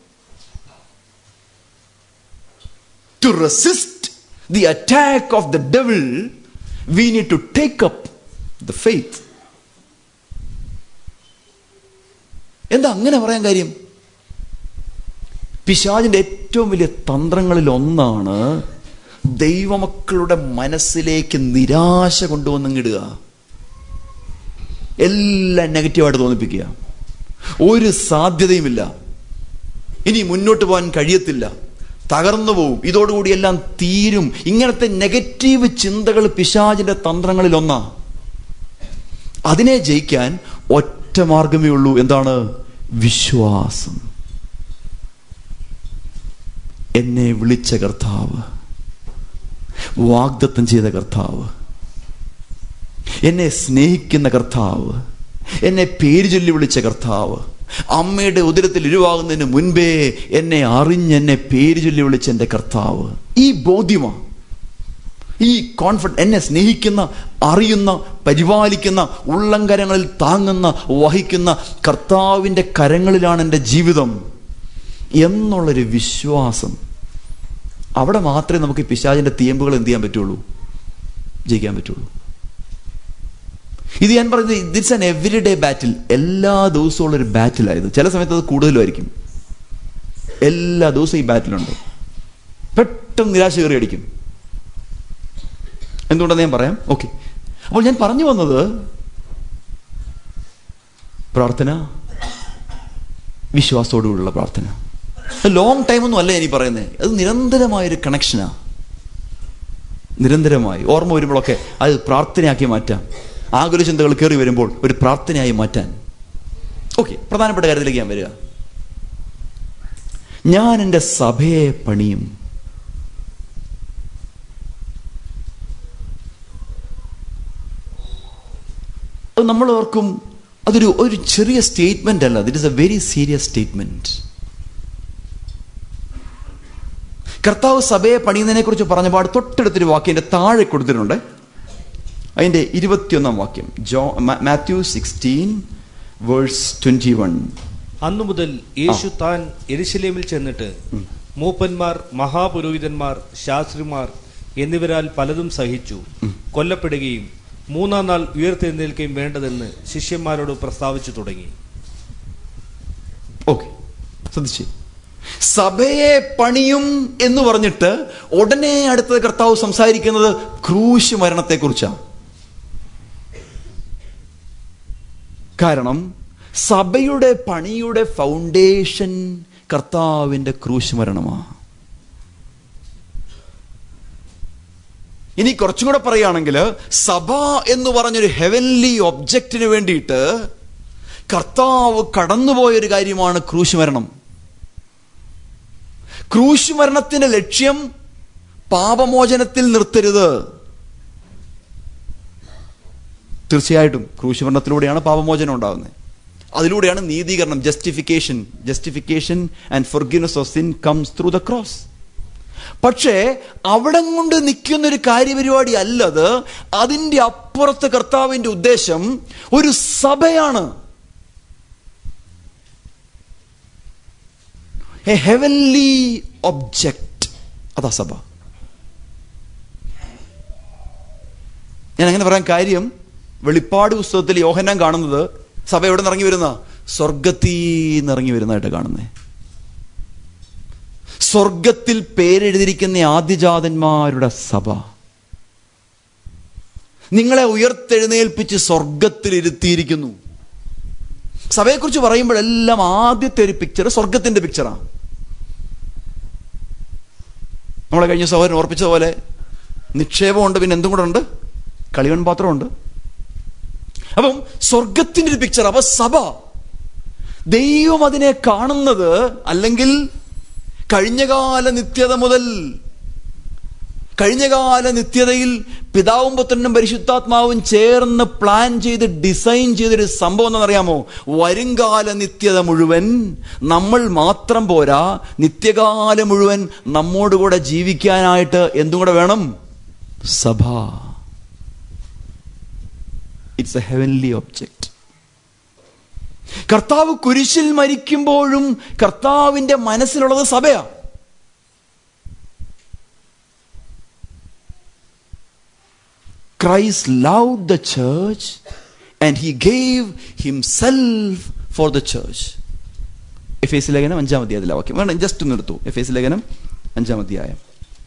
to resist the attack of the devil we need to take up the faith എന്താ അങ്ങനെ പറയാൻ കാര്യം പിശാജിന്റെ ഏറ്റവും വലിയ തന്ത്രങ്ങളിൽ ഒന്നാണ് ദൈവമക്കളുടെ മനസ്സിലേക്ക് നിരാശ കൊണ്ടുവന്നിടുക എല്ലാം നെഗറ്റീവായിട്ട് തോന്നിപ്പിക്കുക ഒരു സാധ്യതയുമില്ല ഇനി മുന്നോട്ട് പോകാൻ കഴിയത്തില്ല തകർന്നു പോവും ഇതോടുകൂടി എല്ലാം തീരും ഇങ്ങനത്തെ നെഗറ്റീവ് ചിന്തകൾ പിശാചിന്റെ തന്ത്രങ്ങളിൽ ഒന്നാ അതിനെ ജയിക്കാൻ ഒറ്റ മാർഗമേ ഉള്ളൂ എന്താണ് വിശ്വാസം എന്നെ വിളിച്ച കർത്താവ് വാഗ്ദത്തം ചെയ്ത കർത്താവ് എന്നെ സ്നേഹിക്കുന്ന കർത്താവ് എന്നെ പേര് ചൊല്ലി വിളിച്ച കർത്താവ് അമ്മയുടെ ഉദരത്തിൽ ഉരുവാകുന്നതിന് മുൻപേ എന്നെ അറിഞ്ഞ് എന്നെ പേര് ചൊല്ലി വിളിച്ച എൻ്റെ കർത്താവ് ഈ ബോധ്യമാ ഈ കോൺഫിഡൻസ് എന്നെ സ്നേഹിക്കുന്ന അറിയുന്ന പരിപാലിക്കുന്ന ഉള്ളംകരങ്ങളിൽ താങ്ങുന്ന വഹിക്കുന്ന കർത്താവിൻ്റെ കരങ്ങളിലാണ് എൻ്റെ ജീവിതം എന്നുള്ളൊരു വിശ്വാസം അവിടെ മാത്രമേ നമുക്ക് ഈ പിശാചിന്റെ തീയമ്പുകൾ എന്ത് ചെയ്യാൻ പറ്റുള്ളൂ ജയിക്കാൻ പറ്റുള്ളൂ ഇത് ഞാൻ പറയുന്നത് it's an every day battle എല്ലാ ദിവസവും ഉള്ളൊരു ബാറ്റിലായത് ചില സമയത്ത് അത് കൂടുതലുമായിരിക്കും എല്ലാ ദിവസവും ഈ ബാറ്റിലുണ്ട് പെട്ടെന്ന് നിരാശ കയറി അടിക്കും എന്തുകൊണ്ടെന്ന് ഞാൻ പറയാം ഓക്കെ അപ്പോൾ ഞാൻ പറഞ്ഞു വന്നത് പ്രാർത്ഥന വിശ്വാസത്തോടുകൂടിയുള്ള പ്രാർത്ഥന ലോങ് ടൈം ഒന്നും അല്ല എനിക്ക് പറയുന്നത് അത് നിരന്തരമായൊരു കണക്ഷനാ നിരന്തരമായി ഓർമ്മ വരുമ്പോഴൊക്കെ അത് പ്രാർത്ഥനയാക്കി മാറ്റാം ആകുല ചിന്തകൾ കയറി വരുമ്പോൾ ഒരു പ്രാർത്ഥനയായി മാറ്റാൻ ഓക്കെ പ്രധാനപ്പെട്ട കാര്യത്തിലേക്ക് ഞാൻ വരിക ഞാൻ എൻ്റെ സഭയെ പണിയും അത് നമ്മൾ ഓർക്കും അതൊരു ഒരു ചെറിയ സ്റ്റേറ്റ്മെന്റ് അല്ല that is a very serious statement കർത്താവ് സഭയെ പണിയുന്നതിനെ കുറിച്ച് പറഞ്ഞ പാട് തൊട്ടടുത്തൊരു വാക്യം എൻ്റെ താഴെ കൊടുത്തിട്ടുണ്ട് അതിന്റെ ഇരുപത്തിയൊന്നാം വാക്യം ജോ Matthew sixteen verse twenty one അന്നു മുതൽ യേശു താൻ എരിശിലേമിൽ ചെന്നിട്ട് മൂപ്പന്മാർ മഹാപുരോഹിതന്മാർ ശാസ്ത്രിമാർ എന്നിവരാൽ പലതും സഹിച്ചു കൊല്ലപ്പെടുകയും മൂന്നാം നാൾ ഉയർത്തെഴുന്നേൽക്കുകയും വേണ്ടതെന്ന് ശിഷ്യന്മാരോട് പ്രസ്താവിച്ചു തുടങ്ങി ഓക്കെ ശ്രദ്ധിച്ചേ സഭയെ പണിയും എന്ന് പറഞ്ഞിട്ട് ഉടനെ അടുത്തത് കർത്താവ് സംസാരിക്കുന്നത് ക്രൂശ് മരണത്തെക്കുറിച്ചാണ് കാരണം സഭയുടെ പണിയുടെ ഫൗണ്ടേഷൻ കർത്താവിന്റെ ക്രൂശ് മരണമാണ് ഇനി കുറച്ചും കൂടെ പറയുകയാണെങ്കിൽ സഭ എന്ന് പറഞ്ഞൊരു ഹെവൻലി ഒബ്ജക്റ്റിന് വേണ്ടിയിട്ട് കർത്താവ് കടന്നുപോയൊരു കാര്യമാണ് ക്രൂശ് മരണം ക്രൂശ് മരണത്തിന്റെ ലക്ഷ്യം പാപമോചനത്തിൽ നിർത്തരുത് തീർച്ചയായിട്ടും ക്രൂശ് മരണത്തിലൂടെയാണ് പാപമോചനം ഉണ്ടാകുന്നത് അതിലൂടെയാണ് നീതീകരണം justification justification and forgiveness of sin comes through the cross പക്ഷേ അവിടെ കൊണ്ട് നിൽക്കുന്ന ഒരു കാര്യപരിപാടി അല്ലത് അതിന്റെ അപ്പുറത്ത് കർത്താവിന്റെ ഉദ്ദേശം ഒരു സഭയാണ് എ ഹെവൻലി ഒബ്ജക്റ്റ് അതാ സഭ ഞാൻ അങ്ങനെ പറയാൻ കാര്യം വെളിപ്പാട് പുസ്തകത്തിൽ യോഹന്നാൻ കാണുന്നത് സഭ എവിടെ നിന്ന് ഇറങ്ങി വരുന്ന സ്വർഗത്തിൽ നിന്ന് ഇറങ്ങി വരുന്നതായിട്ട് കാണുന്നേ സ്വർഗത്തിൽ പേരെഴുതിയിരിക്കുന്ന ആദ്യജാതന്മാരുടെ സഭ നിങ്ങളെ ഉയർത്തെഴുന്നേൽപ്പിച്ച് സ്വർഗത്തിൽ ഇരുത്തിയിരിക്കുന്നു സഭയെക്കുറിച്ച് പറയുമ്പോഴെല്ലാം ആദ്യത്തെ ഒരു പിക്ചർ സ്വർഗത്തിന്റെ പിക്ചറാണ് നമ്മളെ കഴിഞ്ഞ സഹോദരൻ ഓർപ്പിച്ച പോലെ നിക്ഷേപമുണ്ട് പിന്നെ എന്തും കൂടെ ഉണ്ട് കളിവൻ പാത്രമുണ്ട് അപ്പം സ്വർഗത്തിന്റെ ഒരു പിക്ചർ അപ്പൊ സഭ ദൈവം അതിനെ കാണുന്നത് അല്ലെങ്കിൽ കഴിഞ്ഞകാല നിത്യത മുതൽ കഴിഞ്ഞകാല നിത്യതയിൽ പിതാവും പുത്രനും പരിശുദ്ധാത്മാവും ചേർന്ന് പ്ലാൻ ചെയ്ത് ഡിസൈൻ ചെയ്തൊരു സംഭവം എന്നറിയാമോ വരുംകാല നിത്യത മുഴുവൻ നമ്മൾ മാത്രം പോരാ നിത്യകാലം മുഴുവൻ നമ്മോടുകൂടെ ജീവിക്കാനായിട്ട് എന്തും കൂടെ വേണം സഭ ഇറ്റ്സ് എ ഹെവൻലി ഒബ്ജക്റ്റ് കർത്താവ് കുരിശിൽ മരിക്കുമ്പോഴും കർത്താവിന്റെ മനസ്സിലുള്ളത് സഭയാ Christ love the church and he gave himself for the church Ephesians ലേഖനം അഞ്ചാം അധ്യായത്തിലെ വാക്യം വേണം ജസ്റ്റ് ഒന്ന് എടുത്തു എഫ് എസ് ലേഖനം അഞ്ചാം അധ്യായം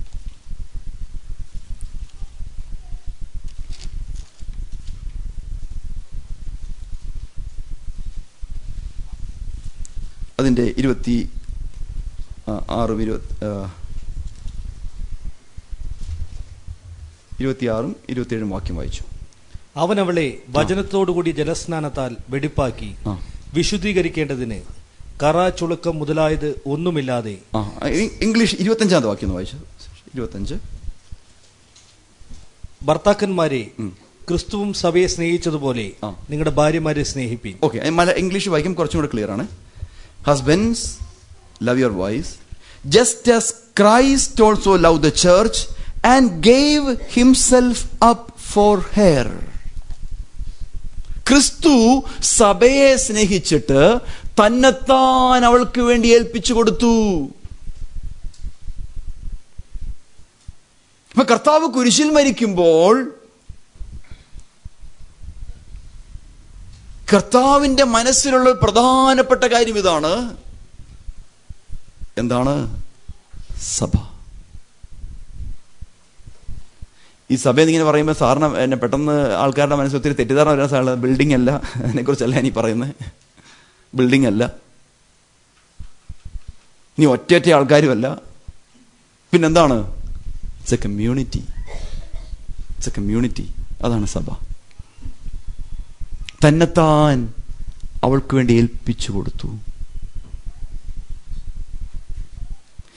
അതിൻ്റെ ഇരുപത്തി ആ, ആറും ഇരുപത്തി ആ, ഇരുപത്തിയാറും ഇരുപത്തിയേഴും വാക്യം വായിച്ചു അവൻ അവളെ വചനത്തോടുകൂടി ജലസ്നാനത്താൽ വെടിപ്പാക്കി ആ. വിശുദ്ധീകരിക്കേണ്ടതിന് കറ ചുളുക്കം മുതലായത് ഒന്നുമില്ലാതെ ആ ഇ- ഇംഗ്ലീഷ് ഇരുപത്തഞ്ചാമത്തെ വാക്യം ഒന്ന് വായിച്ചു ഇരുപത്തഞ്ച് ഭർത്താക്കന്മാരെ ഉം. ക്രിസ്തുവും സഭയെ സ്നേഹിച്ചതുപോലെ ആ. നിങ്ങളുടെ ഭാര്യമാരെ സ്നേഹിപ്പിൻ ഓക്കെ മല ഇംഗ്ലീഷ് വായിക്കും കുറച്ചും കൂടെ ക്ലിയർ ആണ് husbands love your wives just as Christ also love the church and gave himself up for her ക്രിസ്തു സഭയെ സ്നേഹിച്ചിട്ട് തന്നെത്താൻ അവൾക്ക് വേണ്ടി ഏൽപ്പിച്ചു കൊടുത്തു അപ്പൊ കർത്താവ് കുരിശിൽ മരിക്കുമ്പോൾ കർത്താവിന്റെ മനസ്സിലുള്ള ഒരു പ്രധാനപ്പെട്ട കാര്യം ഇതാണ് എന്താണ് സഭ ഈ സഭ എന്നിങ്ങനെ പറയുമ്പോൾ സാറിന് എന്നെ പെട്ടെന്ന് ആൾക്കാരുടെ മനസ്സിൽ ഒത്തിരി തെറ്റിദ്ധാരണ വരുന്ന സാധനം ബിൽഡിംഗ് അല്ല അതിനെക്കുറിച്ചല്ല ഇനി പറയുന്നത് ബിൽഡിംഗ് അല്ല ഇനി ഒറ്റയൊറ്റ ആൾക്കാരുമല്ല പിന്നെന്താണ് it's a community it's a community അതാണ് സഭ തന്നെത്താൻ അവൾക്ക് വേണ്ടി ഏൽപ്പിച്ചു കൊടുത്തു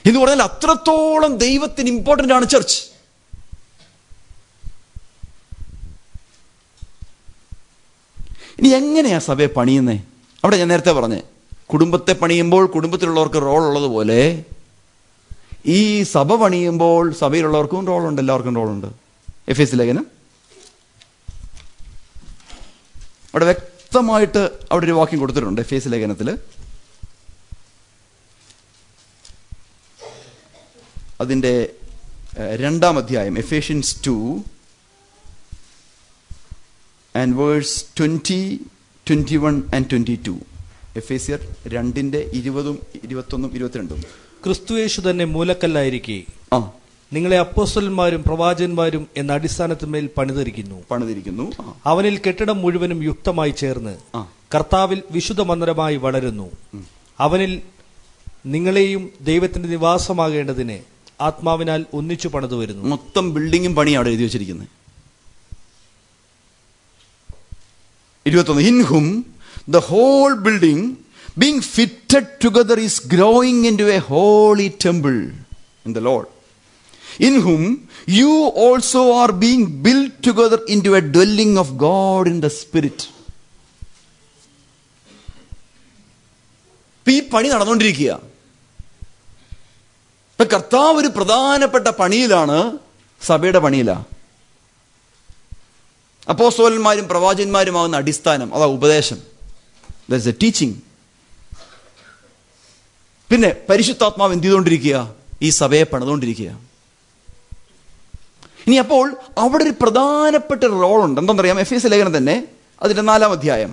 എന്ന് പറഞ്ഞാൽ അത്രത്തോളം ദൈവത്തിന് ഇമ്പോർട്ടന്റ് ആണ് ചർച്ച് ഇനി എങ്ങനെയാ സഭയെ പണിയുന്നേ അവിടെ ഞാൻ നേരത്തെ പറഞ്ഞേ കുടുംബത്തെ പണിയുമ്പോൾ കുടുംബത്തിലുള്ളവർക്ക് റോൾ ഉള്ളതുപോലെ ഈ സഭ പണിയുമ്പോൾ സഭയിലുള്ളവർക്കും റോളുണ്ട് എല്ലാവർക്കും റോളുണ്ട് എഫ് എസ് ലേഖനം അവിടെ വ്യക്തമായിട്ട് അവിടെ ഒരു വാക്യം കൊടുത്തിട്ടുണ്ട് എഫ് എസ് ലേഖനത്തിൽ അതിൻ്റെ ഏഹ്, രണ്ടാം അധ്യായം Ephesians two and verse twenty twenty one and twenty two എഫേസിയർ രണ്ടിൻ്റെ ഇരുപതും ഇരുപത്തൊന്നും ഇരുപത്തിരണ്ടും ക്രിസ്തുയേശു തന്നെ മൂലക്കല്ലായിരിക്കെ ആ നിങ്ങളെ അപ്പോസ്തലന്മാരും പ്രവാചകന്മാരും എന്ന അടിസ്ഥാനത്തിന്മേൽ പണിതിരിക്കുന്നു പണിതിരിക്കുന്നു ആ അവനിൽ കെട്ടിടം മുഴുവനും യുക്തമായി ചേർന്ന് ആ. കർത്താവിൽ വിശുദ്ധ മന്ദിരമായി വളരുന്നു അവനിൽ നിങ്ങളെയും ദൈവത്തിന്റെ നിവാസമാകേണ്ടതിന് ആത്മാവിനാൽ ഒന്നിച്ചു പണിതു വരുന്നു മൊത്തം ബിൽഡിങ്ങും പണിയാണ് അവിടെ എഴുതി വെച്ചിരിക്കുന്നത് ഇരുപത്തൊന്ന് in whom the whole building being fitted together is growing into a holy temple in the Lord in whom you also are being build together into a dwelling of God in the Spirit ഈ പണി നടന്നുകൊണ്ടിരിക്കുക ഇപ്പൊ കർത്താവ് ഒരു പ്രധാനപ്പെട്ട പണിയിലാണ് സഭയുടെ പണിയിലാ അപ്പോസ്തോലന്മാരും പ്രവാചകന്മാരുമാകുന്ന അടിസ്ഥാനം അതാ ഉപദേശം ദർസ് എ ടീച്ചിങ് പിന്നെ പരിശുദ്ധാത്മാവ് എന്ത് ചെയ്തുകൊണ്ടിരിക്കുക ഈ സഭയെ പണിതുകൊണ്ടിരിക്കുക ഇനി അപ്പോൾ അവിടെ ഒരു പ്രധാനപ്പെട്ട ഒരു റോളുണ്ട് എന്താണെന്നറിയാം എഫ് എസ് ലേഖനം തന്നെ അതിന്റെ നാലാം അധ്യായം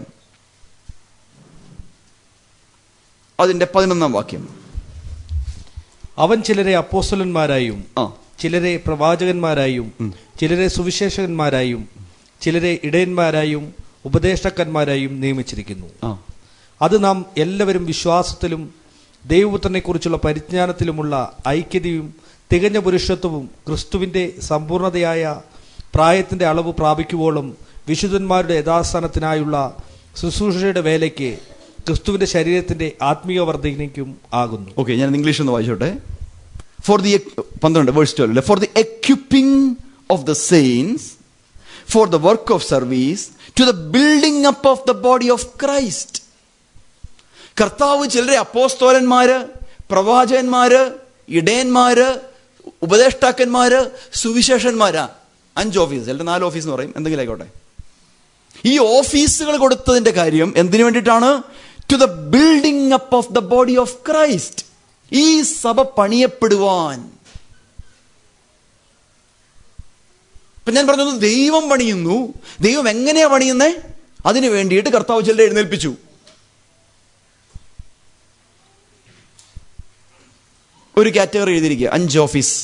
അതിന്റെ പതിനൊന്നാം വാക്യം അവൻ ചിലരെ അപ്പോസ്തലന്മാരായും ആ ചിലരെ പ്രവാചകന്മാരായും ചിലരെ സുവിശേഷകന്മാരായും ചിലരെ ഇടയന്മാരായും ഉപദേഷ്ടക്കന്മാരായും നിയമിച്ചിരിക്കുന്നു ആ അത് നാം എല്ലാവരും വിശ്വാസത്തിലും ദൈവപുത്രനെക്കുറിച്ചുള്ള പരിജ്ഞാനത്തിലുമുള്ള ഐക്യതയും തികഞ്ഞ പുരുഷത്വവും ക്രിസ്തുവിന്റെ സമ്പൂർണതയായ പ്രായത്തിന്റെ അളവ് പ്രാപിക്കുവോളം വിശുദ്ധന്മാരുടെ യഥാസ്ഥാനത്തിനായുള്ള ശുശ്രൂഷയുടെ വേലയ്ക്ക് ക്രിസ്തുവിന്റെ ശരീരത്തിന്റെ ആത്മീയ വർദ്ധനയ്ക്കും ആകുന്നു ഓക്കെ ഞാൻ ഇംഗ്ലീഷ് ഒന്ന് വായിച്ചോട്ടെ ഫോർ ദി പന്ത്രണ്ട് verse twelve for the equipping of the saints for the work of service to the building up of the body of Christ കർത്താവ് ചിലരെ അപ്പോസ്തോലന്മാര് പ്രവാചകന്മാര് ഇടയന്മാര് ഉപദേഷ്ടാക്കന്മാര് സുവിശേഷന്മാരാ അഞ്ച് ഓഫീസ് അല്ലെങ്കിൽ നാല് ഓഫീസ് എന്ന് പറയും എന്തെങ്കിലും ആയിക്കോട്ടെ ഈ ഓഫീസുകൾ കൊടുത്തതിന്റെ കാര്യം എന്തിനു വേണ്ടിയിട്ടാണ് to the building up of the body of Christ ഈ സഭ പണിയപ്പെടുവാൻ ഇപ്പൊ ഞാൻ പറഞ്ഞത് ദൈവം പണിയുന്നു ദൈവം എങ്ങനെയാ പണിയുന്നേ അതിനു വേണ്ടിയിട്ട് കർത്താവ് ചിലരെ എഴുന്നേൽപ്പിച്ചു ഒരു കാറ്റഗറി എഴുതിയിരിക്കുക അഞ്ച് ഓഫീസ്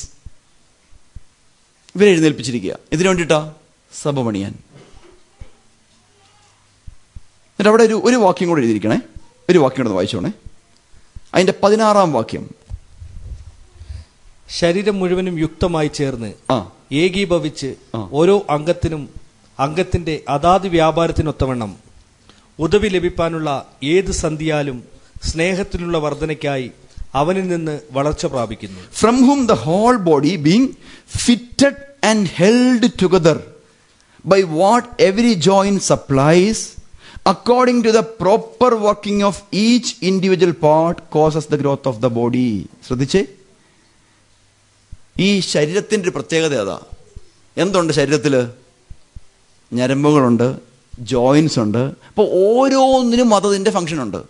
ഇവരെ എഴുന്നേൽപ്പിച്ചിരിക്കുക ഇതിനു വേണ്ടിയിട്ടാ സഭ പണിയാൻ എന്നിട്ട് അവിടെ ഒരു ഒരു വാക്യം കൂടെ എഴുതിയിരിക്കണേ ഒരു വാക്യം കൂടെ ഒന്ന് വായിച്ചോണേ അതിന്റെ പതിനാറാം വാക്യം ശരീരം മുഴുവനും യുക്തമായി ചേർന്ന് ആ ഏകീഭവിച്ച് ആ. ഓരോ അംഗത്തിനും അംഗത്തിന്റെ അതാത് വ്യാപാരത്തിനൊത്തവണ്ണം ഉദവി ലഭിക്കാനുള്ള ഏത് സന്ധിയാലും സ്നേഹത്തിലുള്ള വർധനയ്ക്കായി അവനിൽ നിന്ന് വളർച്ച പ്രാപിക്കുന്നു from whom the whole body being fitted and held together by what every joint supplies according to the proper working of each individual part causes the growth of the body ശ്രദ്ധിച്ചേ ഈ ശരീരത്തിൻ്റെ ഒരു പ്രത്യേകത അതാ എന്തുണ്ട് ശരീരത്തിൽ ഞരമ്പുകളുണ്ട് ജോയിൻസ് ഉണ്ട് അപ്പോൾ ഓരോന്നിനും അതതിൻ്റെ ഫംഗ്ഷൻ ഉണ്ട്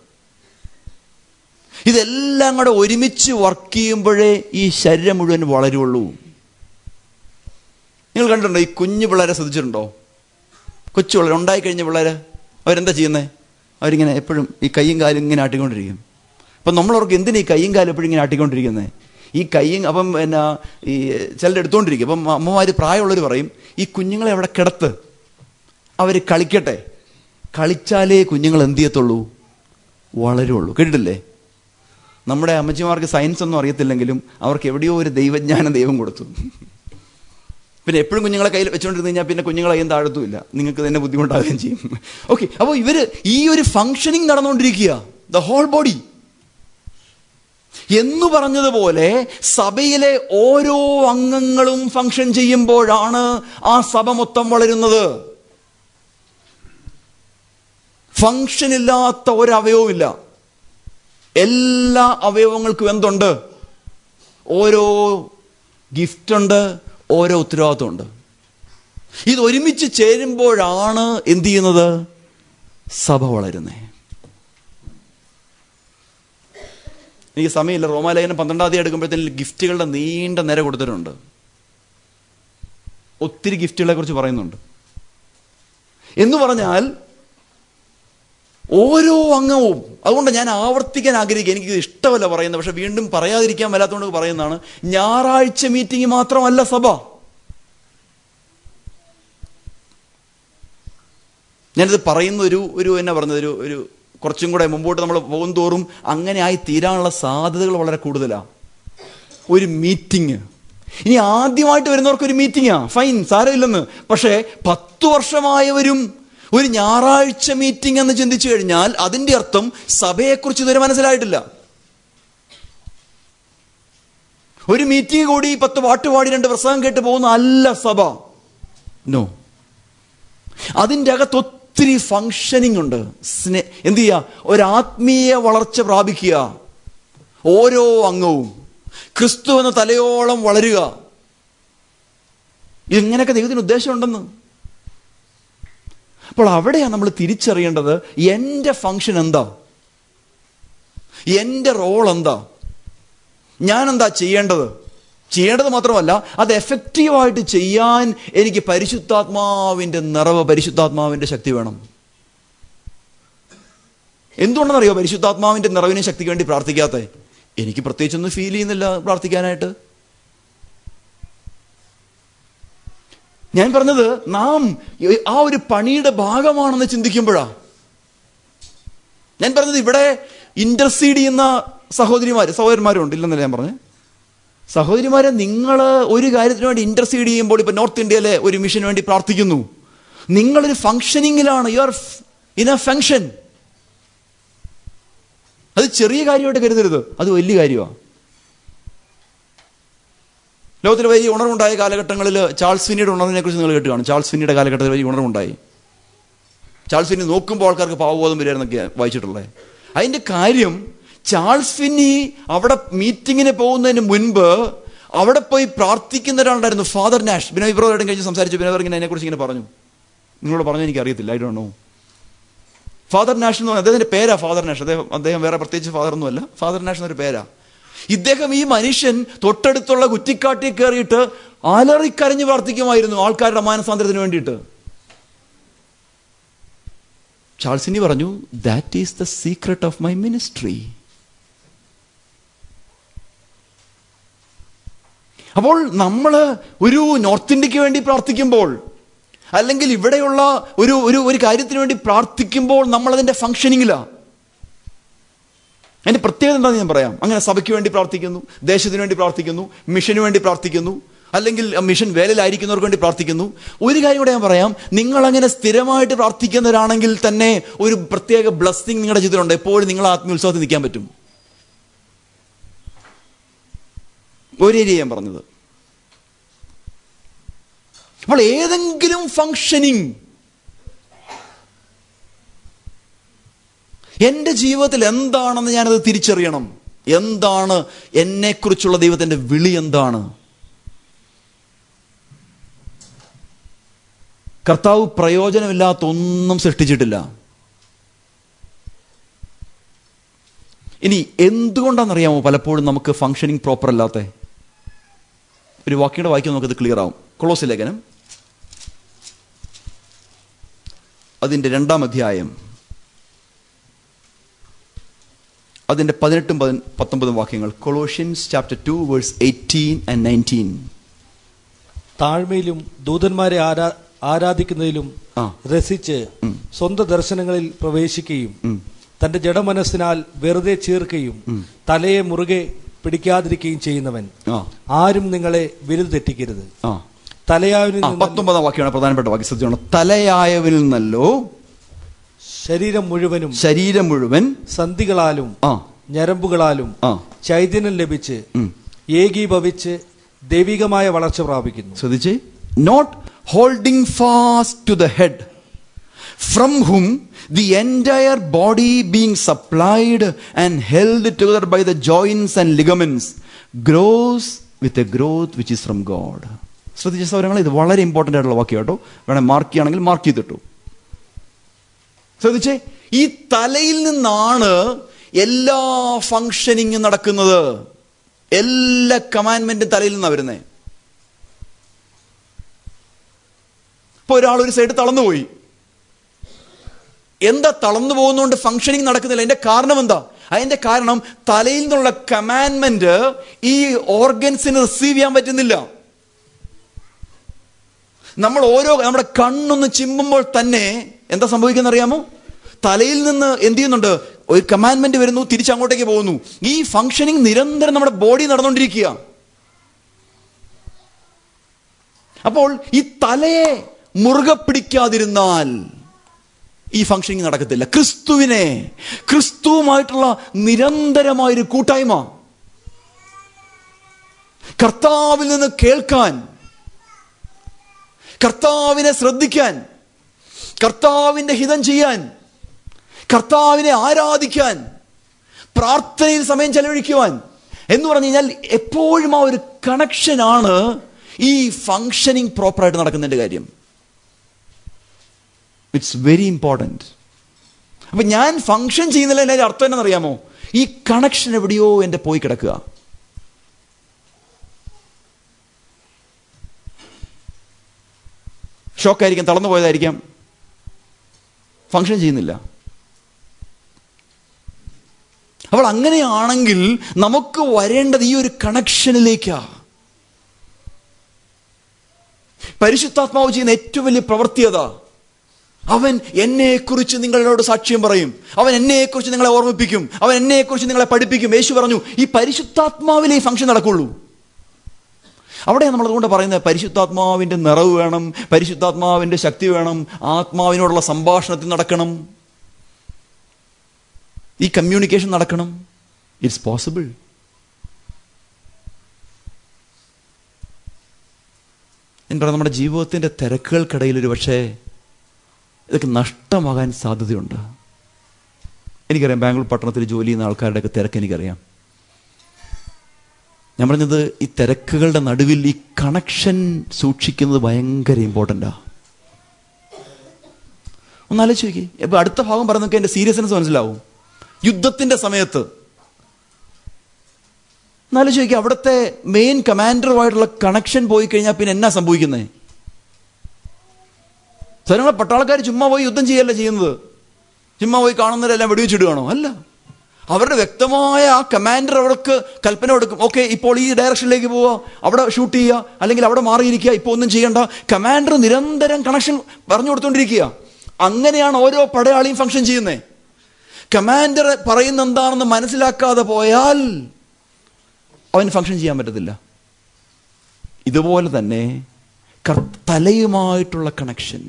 ഇതെല്ലാം കൂടെ ഒരുമിച്ച് വർക്ക് ചെയ്യുമ്പോഴേ ഈ ശരീരം മുഴുവൻ വളരുള്ളൂ നിങ്ങൾ കണ്ടിട്ടുണ്ടോ ഈ കുഞ്ഞു പിള്ളേരെ ശ്രദ്ധിച്ചിട്ടുണ്ടോ കൊച്ചു പിള്ളേർ ഉണ്ടായി കഴിഞ്ഞ പിള്ളേര് അവരെന്താ ചെയ്യുന്നത് അവരിങ്ങനെ എപ്പോഴും ഈ കൈയും കാലും ഇങ്ങനെ ആട്ടിക്കൊണ്ടിരിക്കും അപ്പം നമ്മളവർക്ക് എന്തിനാ ഈ കൈയും കാലും എപ്പോഴും ഇങ്ങനെ ആട്ടിക്കൊണ്ടിരിക്കുന്നത് ഈ കൈയും അപ്പം എന്നാ ഈ ചിലർ എടുത്തുകൊണ്ടിരിക്കും അപ്പം അമ്മമാർ പ്രായമുള്ളവർ പറയും ഈ കുഞ്ഞുങ്ങളെ അവിടെ കിടത്ത് അവർ കളിക്കട്ടെ കളിച്ചാലേ കുഞ്ഞുങ്ങൾ എന്ത് ചെയ്യത്തുള്ളൂ വളരുള്ളൂ കേട്ടിട്ടില്ലേ നമ്മുടെ അമ്മച്ചിമാർക്ക് സയൻസ് ഒന്നും അറിയത്തില്ലെങ്കിലും അവർക്ക് എവിടെയോ ഒരു ദൈവജ്ഞാനം ദൈവം കൊടുത്തു പിന്നെ എപ്പോഴും കുഞ്ഞുങ്ങളെ കയ്യിൽ വെച്ചുകൊണ്ടിരുന്ന് കഴിഞ്ഞാൽ പിന്നെ കുഞ്ഞുങ്ങളെ കയ്യും താഴത്തുമില്ല നിങ്ങൾക്ക് തന്നെ ബുദ്ധിമുട്ടാകുകയും ചെയ്യും ഓക്കെ അപ്പോൾ ഇവര് ഈ ഒരു ഫങ്ഷനിങ് നടന്നുകൊണ്ടിരിക്കുക ദ ഹോൾ ബോഡി എന്ന് പറഞ്ഞതുപോലെ സഭയിലെ ഓരോ അംഗങ്ങളും ഫങ്ഷൻ ചെയ്യുമ്പോഴാണ് ആ സഭ മൊത്തം വളരുന്നത് ഫങ്ഷൻ ഇല്ലാത്ത ഒരവയവുമില്ല എല്ലാ അവയവങ്ങൾക്കും എന്തുണ്ട് ഓരോ ഗിഫ്റ്റ് ഉണ്ട് ഓരോ ഉത്തരവാദിത്വമുണ്ട് ഇത് ഒരുമിച്ച് ചേരുമ്പോഴാണ് എന്ത് ചെയ്യുന്നത് സഭ വളരുന്നത് എനിക്ക് സമയമില്ല റോമാലേഖനം പന്ത്രണ്ടാം തീയതി എടുക്കുമ്പോഴത്തേനും ഗിഫ്റ്റുകളുടെ നീണ്ട നിര കൊടുത്തിട്ടുണ്ട് ഒത്തിരി ഗിഫ്റ്റുകളെ കുറിച്ച് പറയുന്നുണ്ട് എന്ന് പറഞ്ഞാൽ ഓരോ അംഗവും അതുകൊണ്ട് ഞാൻ ആവർത്തിക്കാൻ ആഗ്രഹിക്കുക എനിക്ക് ഇഷ്ടമല്ല പറയുന്നത് പക്ഷെ വീണ്ടും പറയാതിരിക്കാൻ വല്ലാത്തതുകൊണ്ട് പറയുന്നതാണ് ഞായറാഴ്ച മീറ്റിംഗ് മാത്രമല്ല സഭ ഞാനിത് പറയുന്ന ഒരു ഒരു എന്നാ പറഞ്ഞത് ഒരു ഒരു കുറച്ചും കൂടെ മുമ്പോട്ട് നമ്മൾ പോകും തോറും അങ്ങനെ ആയി തീരാനുള്ള സാധ്യതകൾ വളരെ കൂടുതലാണ് ഒരു മീറ്റിംഗ് ഇനി ആദ്യമായിട്ട് വരുന്നവർക്ക് ഒരു മീറ്റിംഗാ ഫൈൻ സാരമില്ലെന്ന് പക്ഷേ പത്തു വർഷമായവരും ഒരു ഞായറാഴ്ച മീറ്റിംഗ് എന്ന് ചിന്തിച്ചു കഴിഞ്ഞാൽ അതിന്റെ അർത്ഥം സഭയെക്കുറിച്ച് ഇതുവരെ മനസ്സിലായിട്ടില്ല ഒരു മീറ്റിംഗ് കൂടി പത്ത് പാട്ട് പാടി രണ്ട് പ്രസംഗം കേട്ട് പോകുന്ന അല്ല സഭ നോ അതിൻ്റെ അകത്ത് ഒത്തിരി ഫങ്ഷനിങ് ഉണ്ട് സ്നേ എന്ത് ചെയ്യുക ഒരു ആത്മീയ വളർച്ച പ്രാപിക്കുക ഓരോ അംഗവും ക്രിസ്തു എന്ന തലയോളം വളരുക ഇങ്ങനെയൊക്കെ ദൈവത്തിന് ഉദ്ദേശമുണ്ടെന്ന് അപ്പോൾ അവിടെയാണ് നമ്മൾ തിരിച്ചറിയേണ്ടത് എൻ്റെ ഫങ്ഷൻ എന്താ എൻ്റെ റോൾ എന്താ ഞാൻ എന്താ ചെയ്യേണ്ടത് ചെയ്യേണ്ടത് മാത്രമല്ല അത് എഫക്റ്റീവായിട്ട് ചെയ്യാൻ എനിക്ക് പരിശുദ്ധാത്മാവിന്റെ നിറവ് പരിശുദ്ധാത്മാവിന്റെ ശക്തി വേണം എന്തുകൊണ്ടെന്നറിയോ പരിശുദ്ധാത്മാവിന്റെ നിറവിനെ ശക്തിക്ക് വേണ്ടി പ്രാർത്ഥിക്കാത്ത എനിക്ക് പ്രത്യേകിച്ചൊന്നും ഫീൽ ചെയ്യുന്നില്ല പ്രാർത്ഥിക്കാനായിട്ട് ഞാൻ പറഞ്ഞത് നാം ആ ഒരു പണിയുടെ ഭാഗമാണെന്ന് ചിന്തിക്കുമ്പോഴാ ഞാൻ പറഞ്ഞത് ഇവിടെ ഇന്റർസീഡ് ചെയ്യുന്ന സഹോദരിമാര് സഹോദരന്മാരും ഇല്ലെന്നല്ല ഞാൻ പറഞ്ഞേ സഹോദരിമാരെ നിങ്ങൾ ഒരു കാര്യത്തിന് വേണ്ടി ഇന്റർസീഡ് ചെയ്യുമ്പോൾ ഇപ്പൊ നോർത്ത് ഇന്ത്യയിലെ ഒരു മിഷന് വേണ്ടി പ്രാർത്ഥിക്കുന്നു നിങ്ങളൊരു ഫങ്ഷനിങ്ങിലാണ് you are in a function അത് ചെറിയ കാര്യമായിട്ട് കരുതരുത് അത് വലിയ കാര്യമാണ് ലോകത്തിൽ വലിയ ഉണർവുണ്ടായ കാലഘട്ടങ്ങളിൽ ചാൾസ് ഫിന്നിയുടെ ഉണർവിനെ കുറിച്ച് നിങ്ങൾ കേട്ട് കാണും ചാൾസ് ഫിന്നിയുടെ കാലഘട്ടത്തിൽ വലിയ ഉണർവുണ്ടായി ചാൾസ് ഫിന്നി നോക്കുമ്പോൾ ആൾക്കാർക്ക് പാവബോധം വരികയെന്നൊക്കെ വായിച്ചിട്ടുള്ളത് അതിന്റെ കാര്യം ചാൾസ് ഫിന്നി അവിടെ മീറ്റിങ്ങിന് പോകുന്നതിന് മുൻപ് അവിടെ പോയി പ്രാർത്ഥിക്കുന്ന ഒരാളുണ്ടായിരുന്നു ഫാദർ നാഷ് ബിനോയ് ബ്രോയോടും കഴിഞ്ഞ് സംസാരിച്ചു ബിനോയ് ഇങ്ങനെ അതിനെക്കുറിച്ച് ഇങ്ങനെ പറഞ്ഞു നിങ്ങളോട് പറഞ്ഞു എനിക്ക് അറിയത്തില്ല I do know father Nash എന്ന് പറഞ്ഞാൽ അദ്ദേഹത്തിന്റെ പേരാ ഫാദർ നാഷ് അദ്ദേഹം അദ്ദേഹം വേറെ പ്രത്യേകിച്ച് ഫാദർ ഒന്നുമല്ല ഫാദർ നാഷ് എന്നൊരു പേരാ ഇദ്ദേഹം ഈ മനുഷ്യൻ തൊട്ടടുത്തുള്ള കുറ്റിക്കാട്ടിൽ കയറിയിട്ട് അലറിക്കരഞ്ഞ് പ്രാർത്ഥിക്കുമായിരുന്നു ആൾക്കാരുടെ മാനസാന്തരത്തിന് വേണ്ടിയിട്ട് ചാൾസിനി പറഞ്ഞു that is the secret of my ministry അപ്പോൾ നമ്മൾ ഒരു നോർത്ത് ഇന്ത്യക്ക് വേണ്ടി പ്രാർത്ഥിക്കുമ്പോൾ അല്ലെങ്കിൽ ഇവിടെയുള്ള ഒരു ഒരു ഒരു കാര്യത്തിന് വേണ്ടി പ്രാർത്ഥിക്കുമ്പോൾ നമ്മൾ അതിന്റെ ഫംഗ്ഷനിങ്ങിലാണ് അതിന്റെ പ്രത്യേകത എന്താണെന്ന് ഞാൻ പറയാം അങ്ങനെ സഭയ്ക്ക് വേണ്ടി പ്രാർത്ഥിക്കുന്നു ദേശത്തിന് വേണ്ടി പ്രാർത്ഥിക്കുന്നു മിഷന് വേണ്ടി പ്രാർത്ഥിക്കുന്നു അല്ലെങ്കിൽ മിഷൻ വേലയിലായിരിക്കുന്നവർക്ക് വേണ്ടി പ്രാർത്ഥിക്കുന്നു ഒരു കാര്യം കൂടെ ഞാൻ പറയാം നിങ്ങൾ അങ്ങനെ സ്ഥിരമായിട്ട് പ്രാർത്ഥിക്കുന്നവരാണെങ്കിൽ തന്നെ ഒരു പ്രത്യേക ബ്ലസ്സിങ് നിങ്ങളുടെ ജീവിതത്തിലുണ്ട് എപ്പോഴും നിങ്ങൾ ആത്മീയോത്സവത്തിൽ നിൽക്കാൻ പറ്റും ഒരു ഏരിയ ഞാൻ പറഞ്ഞത് അപ്പോൾ ഏതെങ്കിലും ഫങ്ഷനിങ് എൻ്റെ ജീവിതത്തിൽ എന്താണെന്ന് ഞാനത് തിരിച്ചറിയണം എന്താണ് എന്നെക്കുറിച്ചുള്ള ദൈവത്തിൻ്റെ വിളി എന്താണ് കർത്താവ് പ്രയോജനമില്ലാത്ത ഒന്നും സൃഷ്ടിച്ചിട്ടില്ല ഇനി എന്തുകൊണ്ടാണെന്നറിയാമോ പലപ്പോഴും നമുക്ക് ഫങ്ഷനിങ് പ്രോപ്പർ അല്ലാത്ത ഒരു വാക്കിയുടെ വായിക്കാൻ നമുക്കത് ക്ലിയർ ആവും കൊളോസ് ലേഖനം അതിൻ്റെ രണ്ടാം അധ്യായം അതിൻ്റെ പതിനെട്ടും പത്തൊമ്പതും വാക്യങ്ങൾ Colossians chapter two verse eighteen and nineteen താഴ്മയിലും ദൂതന്മാരെ ആരാ ആരാധിക്കുന്നതിലും ആ. രസിച്ച് സ്വന്തം ദർശനങ്ങളിൽ പ്രവേശിക്കുകയും തന്റെ ജഡമനസ്സിനാൽ വെറുതെ ചീർക്കുകയും തലയെ മുറുകെ പിടിക്കാതിരിക്കുകയും ചെയ്യുന്നവൻ ആ ആരും നിങ്ങളെ വിരുദ് തെറ്റിക്കരുത് ആ തലയാവിനിൽ ആ നിന്ന് പത്തൊമ്പതാം വാക്യമാണ് പ്രധാനപ്പെട്ട വാക്യം ശ്രദ്ധിച്ചോണം തലയായവനിൽ നിന്നല്ലോ ശരീരം മുഴുവനും ശരീരം മുഴുവൻ സന്ധികളാലും ആ ഞരമ്പുകളാലും ആ ചൈതന്യം ലഭിച്ച് ഉം. ഏകീഭവിച്ച് ദൈവികമായ വളർച്ച പ്രാപിക്കുന്നു ശ്രദ്ധിച്ചേ not holding fast to the head from whom the entire body being supplied and held together by the joints and ligaments grows with a growth which is from God ശ്രദ്ധിച്ച സൗരങ്ങൾ ഇത് വളരെ ഇമ്പോർട്ടൻ്റ് ആയിട്ടുള്ള വാക്യം കേട്ടോ വേണേൽ മാർക്ക് ചെയ്യുകയാണെങ്കിൽ mark ചെയ്തിട്ടു ശ്രദ്ധിച്ചേ ഈ തലയിൽ നിന്നാണ് എല്ലാ ഫങ്ഷനിങ്ങും നടക്കുന്നത് എല്ലാ കമാൻമെന്റും തലയിൽ നിന്നാണ് വരുന്നത് ഇപ്പൊ ഒരാൾ ഒരു സൈഡ് തളർന്നുപോയി എന്താ തളർന്നു പോകുന്നതുകൊണ്ട് ഫങ്ഷനിങ് നടക്കുന്നില്ല അതിന്റെ കാരണം എന്താ അതിന്റെ കാരണം തലയിൽ നിന്നുള്ള കമാൻമെന്റ് ഈ ഓർഗൻസിന് റിസീവ് ചെയ്യാൻ പറ്റുന്നില്ല നമ്മൾ ഓരോ നമ്മുടെ കണ്ണൊന്ന് ചിമ്മുമ്പോൾ തന്നെ എന്താ സംഭവിക്കുന്ന അറിയാമോ തലയിൽ നിന്ന് എന്ത് ചെയ്യുന്നുണ്ട് ഒരു കമാൻമെന്റ് വരുന്നു തിരിച്ചങ്ങോട്ടേക്ക് പോകുന്നു ഈ ഫങ്ഷനിങ് നിരന്തരം നമ്മുടെ ബോഡി നടന്നുകൊണ്ടിരിക്കുക അപ്പോൾ ഈ തലയെ മുറുകെ പിടിക്കാതിരുന്നാൽ ഈ ഫങ്ഷനിങ് നടക്കത്തില്ല ക്രിസ്തുവിനെ ക്രിസ്തുവുമായിട്ടുള്ള നിരന്തരമായൊരു കൂട്ടായ്മ കർത്താവിൽ നിന്ന് കേൾക്കാൻ കർത്താവിനെ ശ്രദ്ധിക്കാൻ കർത്താവിന്റെ ഹിതം ചെയ്യാൻ കർത്താവിനെ ആരാധിക്കാൻ പ്രാർത്ഥനയിൽ സമയം ചെലവഴിക്കുവാൻ എന്ന് പറഞ്ഞു കഴിഞ്ഞാൽ എപ്പോഴും ആ ഒരു കണക്ഷനാണ് ഈ ഫങ്ഷനിങ് പ്രോപ്പറായിട്ട് നടക്കുന്നതിന്റെ കാര്യം ഇറ്റ്സ് വെരി ഇമ്പോർട്ടൻറ്റ് അപ്പൊ ഞാൻ ഫങ്ഷൻ ചെയ്യുന്നില്ല എൻ്റെ അർത്ഥം എന്നാണെന്നറിയാമോ ഈ കണക്ഷൻ എവിടെയോ എൻ്റെ പോയി കിടക്കുക ഷോക്കായിരിക്കാം തളർന്നു പോയതായിരിക്കാം ഫങ്ഷൻ ചെയ്യുന്നില്ല അപ്പോൾ അങ്ങനെയാണെങ്കിൽ നമുക്ക് വരേണ്ടത് ഈ ഒരു കണക്ഷനിലേക്കാ പരിശുദ്ധാത്മാവ് ചെയ്യുന്ന ഏറ്റവും വലിയ പ്രവൃത്തി അതാ അവൻ എന്നെക്കുറിച്ച് നിങ്ങളോട് സാക്ഷ്യം പറയും അവൻ എന്നെക്കുറിച്ച് നിങ്ങളെ ഓർമ്മിപ്പിക്കും അവൻ എന്നെക്കുറിച്ച് നിങ്ങളെ പഠിപ്പിക്കും യേശു പറഞ്ഞു ഈ പരിശുദ്ധാത്മാവിലെ ഈ ഫംഗ്ഷൻ നടക്കുള്ളൂ അവിടെ നമ്മൾ അതുകൊണ്ട് പറയുന്നത് പരിശുദ്ധാത്മാവിന്റെ നിറവ് വേണം പരിശുദ്ധാത്മാവിന്റെ ശക്തി വേണം ആത്മാവിനോടുള്ള സംഭാഷണത്തിൽ നടക്കണം ഈ കമ്മ്യൂണിക്കേഷൻ നടക്കണം ഇറ്റ്സ് പോസിബിൾ എന്താ നമ്മുടെ ജീവിതത്തിന്റെ തിരക്കുകൾക്കിടയിൽ ഒരു പക്ഷേ ഇതൊക്കെ നഷ്ടമാകാൻ സാധ്യതയുണ്ട് എനിക്കറിയാം ബാംഗ്ലൂർ പട്ടണത്തിൽ ജോലി ചെയ്യുന്ന ആൾക്കാരുടെയൊക്കെ തിരക്ക് എനിക്കറിയാം ഞാൻ പറഞ്ഞത് ഈ തിരക്കുകളുടെ നടുവിൽ ഈ കണക്ഷൻ സൂക്ഷിക്കുന്നത് ഭയങ്കര ഇമ്പോർട്ടൻ്റാ ഒന്നാലോചിച്ച് നോക്കി ഇപ്പൊ അടുത്ത ഭാഗം പറയുന്നൊക്കെ എന്റെ സീരിയസ്നെസ് മനസ്സിലാവും യുദ്ധത്തിന്റെ സമയത്ത് എന്നാലോചിച്ച് നോക്കി അവിടുത്തെ മെയിൻ കമാൻഡറുമായിട്ടുള്ള കണക്ഷൻ പോയി കഴിഞ്ഞാൽ പിന്നെ എന്നാ സംഭവിക്കുന്നത് സ്വരങ്ങളെ പട്ടാളക്കാർ ചുമ്മാ പോയി യുദ്ധം ചെയ്യല്ല ചെയ്യുന്നത് ചുമ്മാ പോയി കാണുന്നവരെല്ലാം വെടിവെച്ചിടുകയാണോ അല്ല അവരുടെ വ്യക്തമായ ആ കമാൻഡർ അവർക്ക് കൽപ്പന കൊടുക്കും ഓക്കെ ഇപ്പോൾ ഈ ഡയറക്ഷനിലേക്ക് പോവുക അവിടെ ഷൂട്ട് ചെയ്യുക അല്ലെങ്കിൽ അവിടെ മാറിയിരിക്കുക ഇപ്പോൾ ഒന്നും ചെയ്യണ്ട കമാൻഡർ നിരന്തരം കണക്ഷൻ പറഞ്ഞു കൊടുത്തോണ്ടിരിക്കുക അങ്ങനെയാണ് ഓരോ പടയാളിയും ഫംഗ്ഷൻ ചെയ്യുന്നത് കമാൻഡർ പറയുന്ന എന്താണെന്ന് മനസ്സിലാക്കാതെ പോയാൽ അവന് ഫംഗ്ഷൻ ചെയ്യാൻ പറ്റത്തില്ല ഇതുപോലെ തന്നെ തലയുമായിട്ടുള്ള കണക്ഷൻ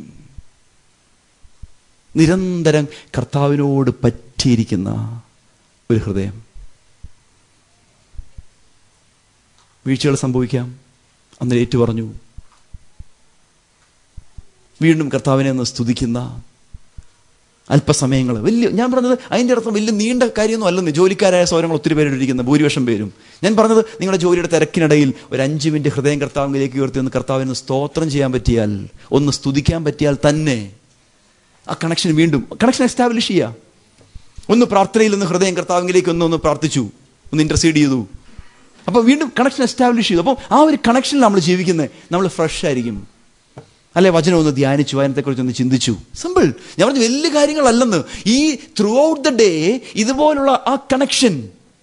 നിരന്തരം കർത്താവിനോട് പറ്റിയിരിക്കുന്ന ഒരു ഹൃദയം വീഴ്ചകൾ സംഭവിക്കാം അന്ന് ഏറ്റു പറഞ്ഞു വീണ്ടും കർത്താവിനെ ഒന്ന് സ്തുതിക്കുന്ന അല്പസമയങ്ങൾ വലിയ ഞാൻ പറഞ്ഞത് അതിൻ്റെ അർത്ഥം വലിയ നീണ്ട കാര്യമൊന്നും അല്ലെന്ന് ജോലിക്കാരായ സൗരങ്ങൾ ഒത്തിരി പേരിട്ടിരിക്കുന്ന ഭൂരിപക്ഷം പേരും ഞാൻ പറഞ്ഞത് നിങ്ങളുടെ ജോലിയുടെ തിരക്കിനിടയിൽ ഒരു അഞ്ച് മിനിറ്റ് ഹൃദയം കർത്താവിലേക്ക് ഉയർത്തി ഒന്ന് കർത്താവിന് സ്തോത്രം ചെയ്യാൻ പറ്റിയാൽ ഒന്ന് സ്തുതിക്കാൻ പറ്റിയാൽ തന്നെ ആ കണക്ഷൻ വീണ്ടും കണക്ഷൻ എസ്റ്റാബ്ലിഷ് ചെയ്യുക ഒന്ന് പ്രാർത്ഥനയിൽ നിന്ന് ഹൃദയം കർത്താവിലേക്ക് ഒന്ന് ഒന്ന് പ്രാർത്ഥിച്ചു ഒന്ന് ഇന്റർസീഡ് ചെയ്തു അപ്പോൾ വീണ്ടും കണക്ഷൻ എസ്റ്റാബ്ലിഷ് ചെയ്തു അപ്പോൾ ആ ഒരു കണക്ഷനിൽ നമ്മൾ ജീവിക്കുന്നത് നമ്മൾ ഫ്രഷ് ആയിരിക്കും അല്ലെ വചനം ഒന്ന് ധ്യാനിച്ചു വചനത്തെക്കുറിച്ച് ഒന്ന് ചിന്തിച്ചു സിമ്പിൾ ഞാൻ പറഞ്ഞു വലിയ കാര്യങ്ങളല്ലെന്ന് ഈ ത്രൂ ഔട്ട് ദ ഡേ ഇതുപോലുള്ള ആ കണക്ഷൻ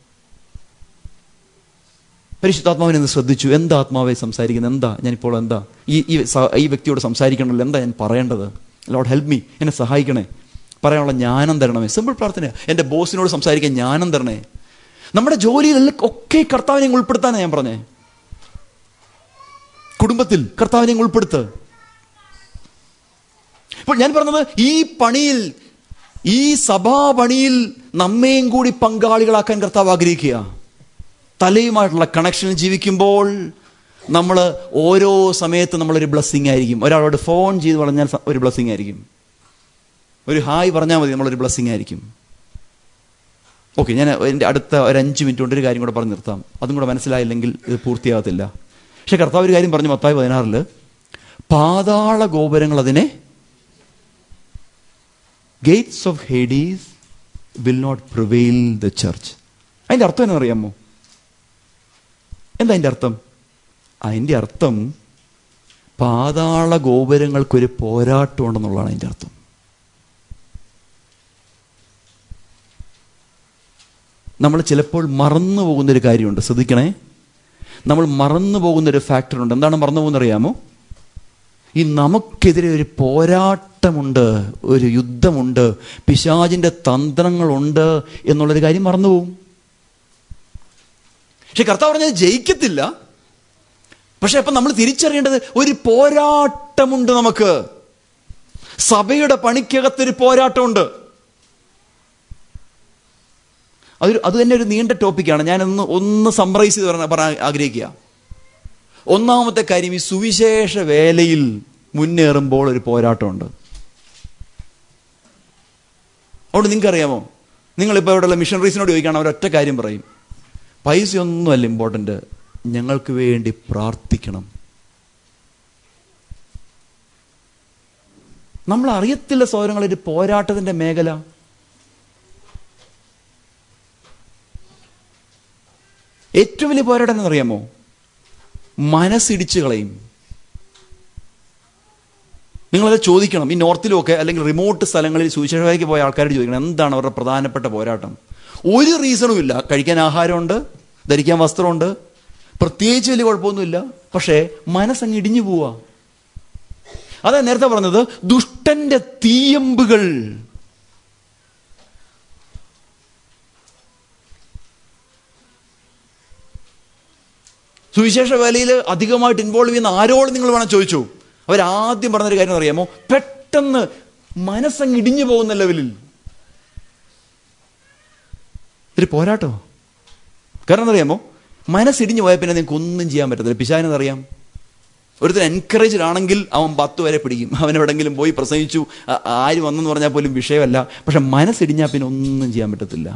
പരിശുദ്ധാത്മാവിനെ ഒന്ന് ശ്രദ്ധിച്ചു എന്താ ആത്മാവെ സംസാരിക്കുന്നത് എന്താ ഞാനിപ്പോൾ എന്താ ഈ ഈ സ- ഈ വ്യക്തിയോട് സംസാരിക്കണമല്ലോ എന്താ ഞാൻ പറയേണ്ടത് ലോഡ് ഹെൽപ്പ് മീ എന്നെ സഹായിക്കണേ പറയാനുള്ള ജ്ഞാനം തരണമേ സിമ്പിൾ പ്രാർത്ഥന എൻ്റെ ബോസിനോട് സംസാരിക്കാൻ ജ്ഞാനം തരണേ നമ്മുടെ ജോലിയിലെല്ലാം ഒക്കെ കർത്താവിനെ അങ്ങ് ഉൾപ്പെടുത്താനാണ് ഞാൻ പറഞ്ഞേ കുടുംബത്തിൽ കർത്താവിനെ അങ്ങ് ഉൾപ്പെടുത്ത് ഇപ്പോൾ ഞാൻ പറഞ്ഞത് ഈ പണിയിൽ ഈ സഭാപണിയിൽ നമ്മയും കൂടി പങ്കാളികളാക്കാൻ കർത്താവ് ആഗ്രഹിക്കുക തലയുമായിട്ടുള്ള കണക്ഷനിൽ ജീവിക്കുമ്പോൾ നമ്മൾ ഓരോ സമയത്ത് നമ്മളൊരു ബ്ലസ്സിങ് ആയിരിക്കും ഒരാളോട് ഫോൺ ചെയ്ത് പറഞ്ഞാൽ സ- ഒരു ബ്ലസ്സിങ് ആയിരിക്കും ഒരു ഹായ് പറഞ്ഞാൽ മതി നമ്മളൊരു ബ്ലസ്സിങ് ആയിരിക്കും ഓക്കെ ഞാൻ എൻ്റെ അടുത്ത ഒരു അഞ്ച് മിനിറ്റ് കൊണ്ട് ഒരു കാര്യം കൂടെ പറഞ്ഞ് നിർത്താം അതും കൂടെ മനസ്സിലായില്ലെങ്കിൽ ഇത് പൂർത്തിയാകത്തില്ല പക്ഷെ കർത്താവ് ഒരു കാര്യം പറഞ്ഞു മത്തായി പതിനാറില് പാതാള ഗോപുരങ്ങൾ അതിനെ gates of Hades will not prevail the church അതിൻ്റെ അർത്ഥം എന്താ അറിയാമോ എന്താ അതിൻ്റെ അർത്ഥം അതിൻ്റെ അർത്ഥം പാതാള ഗോപുരങ്ങൾക്കൊരു പോരാട്ടം ഉണ്ടെന്നുള്ളതാണ് അതിൻ്റെ അർത്ഥം നമ്മൾ ചിലപ്പോൾ മറന്നു പോകുന്നൊരു കാര്യമുണ്ട് ശ്രദ്ധിക്കണേ നമ്മൾ മറന്നു പോകുന്നൊരു ഫാക്ടറുണ്ട് എന്താണ് മറന്നു പോകുന്നത് അറിയാമോ ഈ നമുക്കെതിരെ ഒരു പോരാട്ടമുണ്ട് ഒരു യുദ്ധമുണ്ട് പിശാചിന്റെ തന്ത്രങ്ങളുണ്ട് എന്നുള്ളൊരു കാര്യം മറന്നുപോകും പക്ഷെ കർത്താവ് പറഞ്ഞത് ജയിക്കത്തില്ല പക്ഷെ അപ്പൊ നമ്മൾ തിരിച്ചറിയേണ്ടത് ഒരു പോരാട്ടമുണ്ട് നമുക്ക് സഭയുടെ പണിക്കകത്തൊരു പോരാട്ടമുണ്ട് അതൊരു അത് തന്നെ ഒരു നീണ്ട ടോപ്പിക്കാണ് ഞാൻ ഒന്ന് ഒന്ന് സമ്മറൈസ് ചെയ്ത് പറഞ്ഞ- പറയാൻ ആഗ്രഹിക്കുക ഒന്നാമത്തെ കാര്യം ഈ സുവിശേഷ വേലയിൽ മുന്നേറുമ്പോൾ ഒരു പോരാട്ടമുണ്ട് അതുകൊണ്ട് നിങ്ങൾക്ക് അറിയാമോ നിങ്ങളിപ്പോൾ ഇവിടെയുള്ള മിഷണറീസിനോട് ചോദിക്കുകയാണ് അവർ ഒറ്റ കാര്യം പറയും പൈസ ഒന്നുമല്ല ഇമ്പോർട്ടൻ്റ് ഞങ്ങൾക്ക് വേണ്ടി പ്രാർത്ഥിക്കണം നമ്മൾ അറിയത്തില്ല സൗരങ്ങളൊരു പോരാട്ടത്തിന്റെ മേഖല ഏറ്റവും വലിയ പോരാട്ടം എന്നറിയാമോ മനസ്സിടിച്ചു കളയും നിങ്ങളത് ചോദിക്കണം ഈ നോർത്തിലുമൊക്കെ അല്ലെങ്കിൽ റിമോട്ട് സ്ഥലങ്ങളിൽ സുവിശേഷയ്ക്ക് പോയ ആൾക്കാരോട് ചോദിക്കണം എന്താണ് അവരുടെ പ്രധാനപ്പെട്ട പോരാട്ടം ഒരു റീസണും ഇല്ല കഴിക്കാൻ ആഹാരമുണ്ട് ധരിക്കാൻ വസ്ത്രമുണ്ട് പ്രത്യേകിച്ച് വലിയ കുഴപ്പമൊന്നുമില്ല പക്ഷേ മനസ്സങ്ങ് ഇടിഞ്ഞു പോവാ അതാ നേരത്തെ പറഞ്ഞത് ദുഷ്ടന്റെ തീയമ്പുകൾ സുവിശേഷ വേലയിൽ അധികമായിട്ട് ഇൻവോൾവ് ചെയ്യുന്ന ആരോട് നിങ്ങൾ വേണം ചോദിച്ചു അവരാദ്യം പറഞ്ഞൊരു കാര്യം അറിയാമോ പെട്ടെന്ന് മനസ്സങ്ങ് ഇടിഞ്ഞു പോകുന്ന ലെവലിൽ ഒരു പോരാട്ടോ കാരണം എന്നറിയാമോ മനസ്സിടിഞ്ഞു പോയാൽ പിന്നെ നിങ്ങൾക്ക് ഒന്നും ചെയ്യാൻ പറ്റത്തില്ല പിശാനെന്നറിയാം ഒരുത്തൻ എൻകറേജ്ഡ് ആണെങ്കിൽ അവൻ പത്ത് വരെ പിടിക്കും അവൻ എവിടെങ്കിലും പോയി പ്രസംഗിച്ചു ആ- ആര് വന്നെന്ന് പറഞ്ഞാൽ പോലും വിഷയമല്ല പക്ഷെ മനസ്സിടിഞ്ഞാൽ പിന്നെ ഒന്നും ചെയ്യാൻ പറ്റത്തില്ല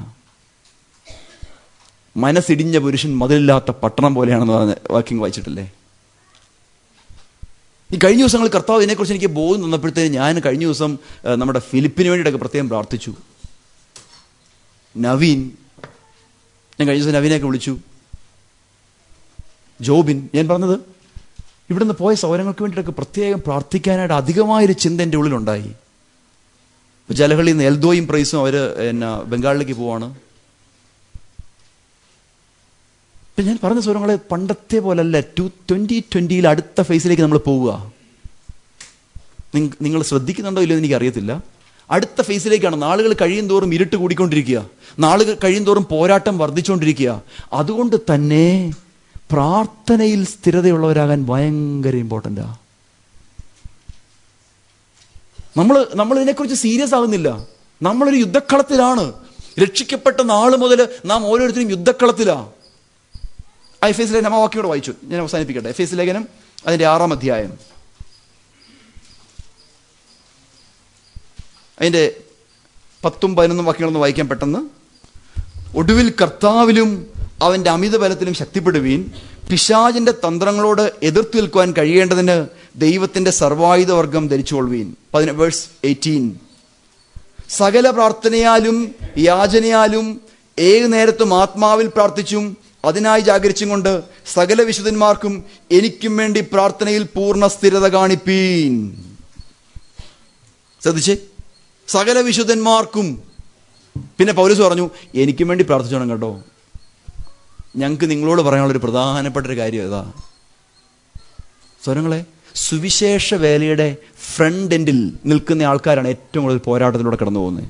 മനസ്സിടിഞ്ഞ പുരുഷൻ മതിലില്ലാത്ത പട്ടണം പോലെയാണെന്ന് പറഞ്ഞ വാക്കിംഗ് വായിച്ചിട്ടില്ലേ ഈ കഴിഞ്ഞ ദിവസങ്ങൾ കർത്താവ് ഇതിനെക്കുറിച്ച് എനിക്ക് ബോധം തന്നപ്പോഴത്തേന് ഞാൻ കഴിഞ്ഞ ദിവസം ഏഹ്, നമ്മുടെ ഫിലിപ്പിന് വേണ്ടിയിട്ടൊക്കെ പ്രത്യേകം പ്രാർത്ഥിച്ചു നവീൻ ഞാൻ കഴിഞ്ഞ ദിവസം നവീനെയൊക്കെ വിളിച്ചു ജോബിൻ ഞാൻ പറഞ്ഞത് ഇവിടുന്ന് പോയ സൗരങ്ങൾക്ക് വേണ്ടിയിട്ടൊക്കെ പ്രത്യേകം പ്രാർത്ഥിക്കാനായിട്ട് അധികമായൊരു ചിന്ത എൻ്റെ ഉള്ളിലുണ്ടായി ഇപ്പൊ ജലഹള്ളിയിൽ നിന്ന് എൽദോയും പ്രൈസും അവർ എന്നാ ബംഗാളിലേക്ക് പോവാണ് ഇപ്പൊ ഞാൻ പറഞ്ഞ സ്വരങ്ങളെ പണ്ടത്തെ പോലല്ല ടു ട്വന്റി ട്വന്റിയിൽ അടുത്ത ഫേസിലേക്ക് നമ്മൾ പോവുക നിങ്ങ- നിങ്ങൾ ശ്രദ്ധിക്കുന്നുണ്ടോ ഇല്ലയോ എന്ന് എനിക്ക് അറിയത്തില്ല അടുത്ത ഫേസിലേക്കാണ് നാളുകൾ കഴിയും തോറും ഇരുട്ട് കൂടിക്കൊണ്ടിരിക്കുക നാളുകൾ കഴിയും തോറും പോരാട്ടം വർദ്ധിച്ചുകൊണ്ടിരിക്കുക അതുകൊണ്ട് തന്നെ പ്രാർത്ഥനയിൽ സ്ഥിരതയുള്ളവരാകാൻ ഭയങ്കര ഇമ്പോർട്ടൻ്റാ നമ്മൾ നമ്മൾ ഇതിനെക്കുറിച്ച് സീരിയസ് ആകുന്നില്ല നമ്മളൊരു യുദ്ധക്കളത്തിലാണ് രക്ഷിക്കപ്പെട്ട നാൾ മുതൽ നാം ഓരോരുത്തരും യുദ്ധക്കളത്തിലാണ് ആ എഫ് എസ് ലേഖനം ആ വാക്യോടെ വായിച്ചു ഞാൻ അവസാനിപ്പിക്കട്ടെ എഫ് എസ് ലേഖനം അതിന്റെ ആറാം അധ്യായം അതിന്റെ പത്തും പതിനൊന്നും വാക്യങ്ങളൊന്ന് വായിക്കാൻ പെട്ടെന്ന് ഒടുവിൽ കർത്താവിലും അവന്റെ അമിത ബലത്തിലും ശക്തിപ്പെടുവീൻ പിശാചിന്റെ തന്ത്രങ്ങളോട് എതിർത്ത് നിൽക്കുവാൻ കഴിയേണ്ടതിന് ദൈവത്തിന്റെ സർവായുധവർഗം ധരിച്ചുകൊള്ളുവീൻ പതിന വേഴ്സ് എയ്റ്റീൻ സകല പ്രാർത്ഥനയാലും യാചനയാലും ഏത് നേരത്തും ആത്മാവിൽ പ്രാർത്ഥിച്ചും അതിനായി ജാഗരിച്ചും കൊണ്ട് സകല വിശുദ്ധന്മാർക്കും എനിക്കും വേണ്ടി പ്രാർത്ഥനയിൽ പൂർണ്ണ സ്ഥിരത കാണിപ്പീൻ ശ്രദ്ധിച്ചേ സകല വിശുദ്ധന്മാർക്കും പിന്നെ പൗലൂസ് പറഞ്ഞു എനിക്കും വേണ്ടി പ്രാർത്ഥിച്ചോണം കേട്ടോ ഞങ്ങൾക്ക് നിങ്ങളോട് പറയാനുള്ള ഒരു പ്രധാനപ്പെട്ട ഒരു കാര്യം ഇതാ സ്വരങ്ങളെ സുവിശേഷ വേലയുടെ ഫ്രണ്ട് എൻഡിൽ നിൽക്കുന്ന ആൾക്കാരാണ് ഏറ്റവും കൂടുതൽ പോരാട്ടത്തിലൂടെ കടന്നു പോകുന്നത്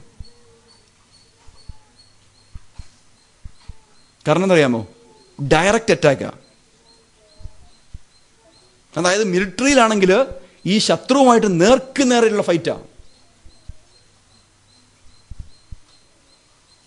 കാരണം എന്തറിയാമോ ഡയറക്റ്റ് അറ്റാക്കാ അതായത് മിലിറ്ററിയിലാണെങ്കിൽ ഈ ശത്രുവുമായിട്ട് നേർക്ക് നേരെയുള്ള ഫൈറ്റാ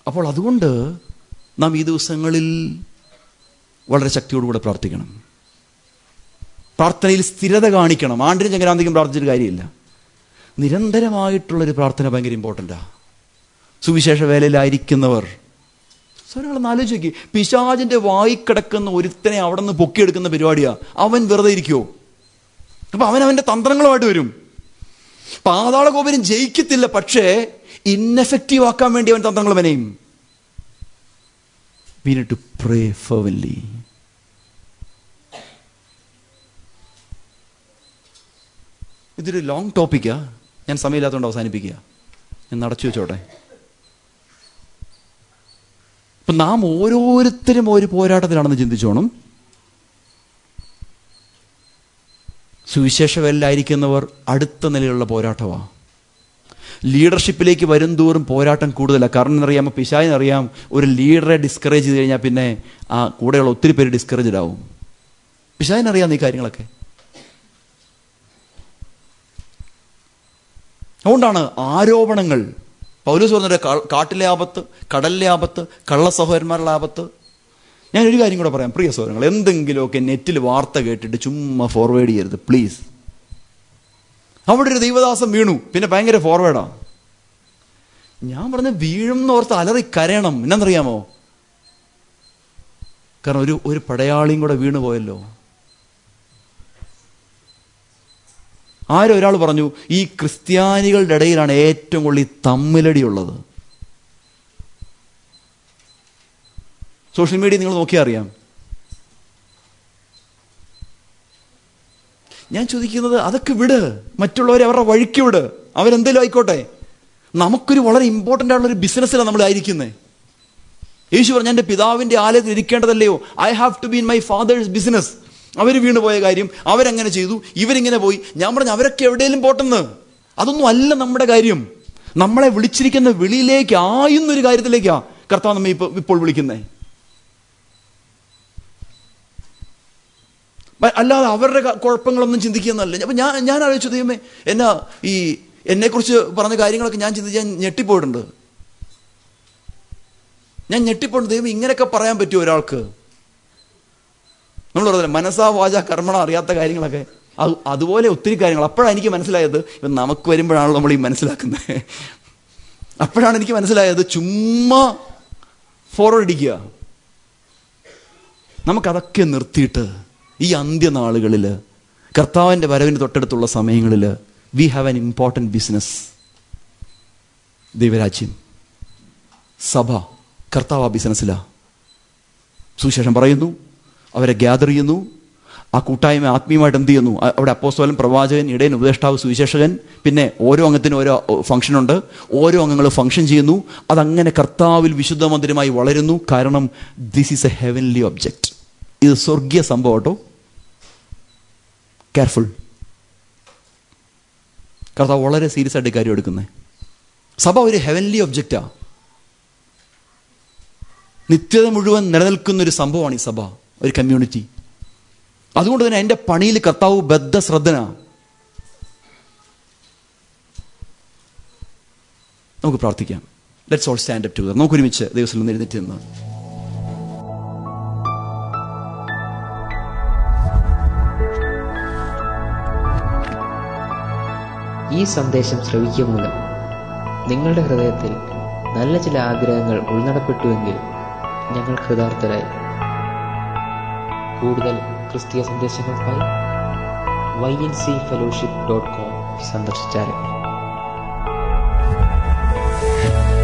അപ്പോൾ അതുകൊണ്ട് നാം ഈ ദിവസങ്ങളിൽ വളരെ ശക്തിയോടുകൂടെ പ്രാർത്ഥിക്കണം പ്രാർത്ഥനയിൽ സ്ഥിരത കാണിക്കണം ആണ്ടിനും ചങ്ങരാന്തിക്കും പ്രാർത്ഥിച്ചിട്ട് കാര്യമില്ല നിരന്തരമായിട്ടുള്ളൊരു പ്രാർത്ഥന ഭയങ്കര ഇമ്പോർട്ടൻ്റാണ് സുവിശേഷ വേലയിലായിരിക്കുന്നവർ സ്വരങ്ങളൊന്ന് ആലോചിച്ച് നോക്കി പിശാജിന്റെ വായി കിടക്കുന്ന ഒരുത്തനെ അവിടെ നിന്ന് പൊക്കിയെടുക്കുന്ന പരിപാടിയാ അവൻ വെറുതെ ഇരിക്കുവോ അപ്പൊ അവൻ അവന്റെ തന്ത്രങ്ങളുമായിട്ട് വരും പാതാള ഗോപുരം ജയിക്കത്തില്ല പക്ഷേ ഇന്നെഫക്റ്റീവ് ആക്കാൻ വേണ്ടി അവൻ തന്ത്രങ്ങൾ മെനയും we need to pray fervently ഇതൊരു ലോങ് ടോപ്പിക്കാ ഞാൻ സമയമില്ലാത്തതുകൊണ്ട് അവസാനിപ്പിക്കുക ഞാൻ നടച്ചു വെച്ചോട്ടെ അപ്പൊ നാം ഓരോരുത്തരും ഒരു പോരാട്ടത്തിലാണെന്ന് ചിന്തിച്ചോണം സുവിശേഷവരിലായിരിക്കുന്നവർ അടുത്ത നിലയിലുള്ള പോരാട്ടമാണ് ലീഡർഷിപ്പിലേക്ക് വരും തോറും പോരാട്ടം കൂടുതലാണ് കാരണം അറിയാമോ പിശാവിനറിയാം ഒരു ലീഡറെ ഡിസ്കറേജ് ചെയ്ത് കഴിഞ്ഞാൽ പിന്നെ ആ കൂടെയുള്ള ഒത്തിരി പേര് ഡിസ്കറേജ്ഡ് ആവും പിശാവിനറിയാം ഈ കാര്യങ്ങളൊക്കെ അതുകൊണ്ടാണ് ആരോപണങ്ങൾ പൗലോസ് പറഞ്ഞ കാട്ടിലെ ആപത്ത് കടലിലെ ആപത്ത് കള്ള സഹോദരന്മാരുടെ ആപത്ത് ഞാൻ ഒരു കാര്യം കൂടെ പറയാം പ്രിയ സഹോദരങ്ങൾ എന്തെങ്കിലുമൊക്കെ നെറ്റിൽ വാർത്ത കേട്ടിട്ട് ചുമ്മാ ഫോർവേഡ് ചെയ്യരുത് പ്ലീസ് അവിടെ ഒരു ദൈവദാസം വീണു പിന്നെ ഭയങ്കര ഫോർവേഡാ ഞാൻ പറഞ്ഞ വീഴും എന്ന് ഓർത്ത് അലറി കരയണം എന്നറിയാമോ കാരണം ഒരു ഒരു പടയാളിയും കൂടെ വീണു പോയല്ലോ ആരോ ഒരാൾ പറഞ്ഞു ഈ ക്രിസ്ത്യാനികളുടെ ഇടയിലാണ് ഏറ്റവും കൂടുതൽ ഈ തമ്മിലടി ഉള്ളത് സോഷ്യൽ മീഡിയ നിങ്ങൾ നോക്കിയാൽ അറിയാം ഞാൻ ചോദിക്കുന്നത് അതൊക്കെ വിട് മറ്റുള്ളവരെ അവരുടെ വഴിക്ക് വിട് അവരെന്തെങ്കിലും ആയിക്കോട്ടെ നമുക്കൊരു വളരെ ഇമ്പോർട്ടൻ്റ് ആയിട്ടുള്ള ഒരു ബിസിനസ്സിലാണ് നമ്മൾ ആയിരിക്കുന്നത് യേശു പറഞ്ഞ എൻ്റെ പിതാവിൻ്റെ ആലയത്തിൽ ഇരിക്കേണ്ടതല്ലയോ I have to be in my father's business അവർ വീണു പോയ കാര്യം അവരെങ്ങനെ ചെയ്തു ഇവരിങ്ങനെ പോയി ഞാൻ പറഞ്ഞു അവരൊക്കെ എവിടെയെങ്കിലും പോട്ടെന്ന് അതൊന്നും അല്ല നമ്മുടെ കാര്യം നമ്മളെ വിളിച്ചിരിക്കുന്ന വിളിയിലേക്ക് ആയുന്നൊരു കാര്യത്തിലേക്കാ കർത്താവ് നമ്മെ ഇപ്പോൾ ഇപ്പോൾ വിളിക്കുന്നത് അല്ലാതെ അവരുടെ കുഴപ്പങ്ങളൊന്നും ചിന്തിക്കുന്നതല്ല അപ്പൊ ഞാൻ ഞാൻ ആലോചിച്ചു ദൈവമേ എന്നാ ഈ എന്നെക്കുറിച്ച് പറഞ്ഞ കാര്യങ്ങളൊക്കെ ഞാൻ ചിന്തിച്ച് ഞാൻ ഞെട്ടിപ്പോയിട്ടുണ്ട് ഞാൻ ഞെട്ടിപ്പോയിട്ടുണ്ട് ദൈവം ഇങ്ങനെയൊക്കെ പറയാൻ പറ്റുമോ ഒരാൾക്ക് നമ്മൾ പറഞ്ഞില്ല മനസ്സാ വാച കർമ്മണ അറിയാത്ത കാര്യങ്ങളൊക്കെ അത് അതുപോലെ ഒത്തിരി കാര്യങ്ങൾ അപ്പോഴാണ് എനിക്ക് മനസ്സിലായത് ഇപ്പം നമുക്ക് വരുമ്പോഴാണല്ലോ നമ്മൾ ഈ മനസ്സിലാക്കുന്നത് അപ്പോഴാണ് എനിക്ക് മനസ്സിലായത് ചുമ്മാ ഫോർവേഡ് അടിക്കുക നമുക്കതൊക്കെ നിർത്തിയിട്ട് ഈ അന്ത്യനാളുകളിൽ കർത്താവിൻ്റെ വരവിന് തൊട്ടടുത്തുള്ള സമയങ്ങളിൽ we have an important business ദൈവരാജ്യം സഭ കർത്താവ് ആ ബിസിനസ്സിലാ സുവിശേഷം പറയുന്നു അവരെ ഗ്യാദർ ചെയ്യുന്നു ആ കൂട്ടായ്മ ആത്മീയമായിട്ട് എന്ത് ചെയ്യുന്നു അവിടെ അപ്പോസ്തോലൻ പ്രവാചകൻ ഇടയൻ ഉപദേഷ്ടാവ് സുവിശേഷകൻ പിന്നെ ഓരോ അംഗത്തിനും ഓരോ ഫംഗ്ഷനുണ്ട് ഓരോ അംഗങ്ങൾ ഫംഗ്ഷൻ ചെയ്യുന്നു അതങ്ങനെ കർത്താവിൽ വിശുദ്ധ മന്ദിരമായി വളരുന്നു കാരണം this is a heavenly object ഇത് സ്വർഗീയ സംഭവം കേട്ടോ കെയർഫുൾ കർത്താവ് വളരെ സീരിയസ് ആയിട്ട് കാര്യം എടുക്കുന്നത് സഭ ഒരു ഹെവൻലി ഒബ്ജക്റ്റാ നിത്യത മുഴുവൻ നിലനിൽക്കുന്ന ഒരു സംഭവമാണ് ഈ സഭ ഒരു കമ്മ്യൂണിറ്റി അതുകൊണ്ട് തന്നെ എൻ്റെ പണിയിൽ കർത്താവ് ബദ്ധശ്രദ്ധന നമുക്ക് പ്രാർത്ഥിക്കാം let's all stand up to നമുക്ക് ഒരുമിച്ച് ദിവസം നിന്ന് എഴുന്നേറ്റ് നിന്ന് ഈ സന്ദേശം ശ്രവിക്കുക മൂലം നിങ്ങളുടെ ഹൃദയത്തിൽ നല്ല ചില ആഗ്രഹങ്ങൾ ഉൾനടപ്പെട്ടുവെങ്കിൽ ഞങ്ങൾ കൃതാർത്ഥരായി കൂടുതൽ ക്രിസ്തീയ സന്ദേശങ്ങൾക്കായി Y N C fellowship dot com സന്ദർശിച്ചാലും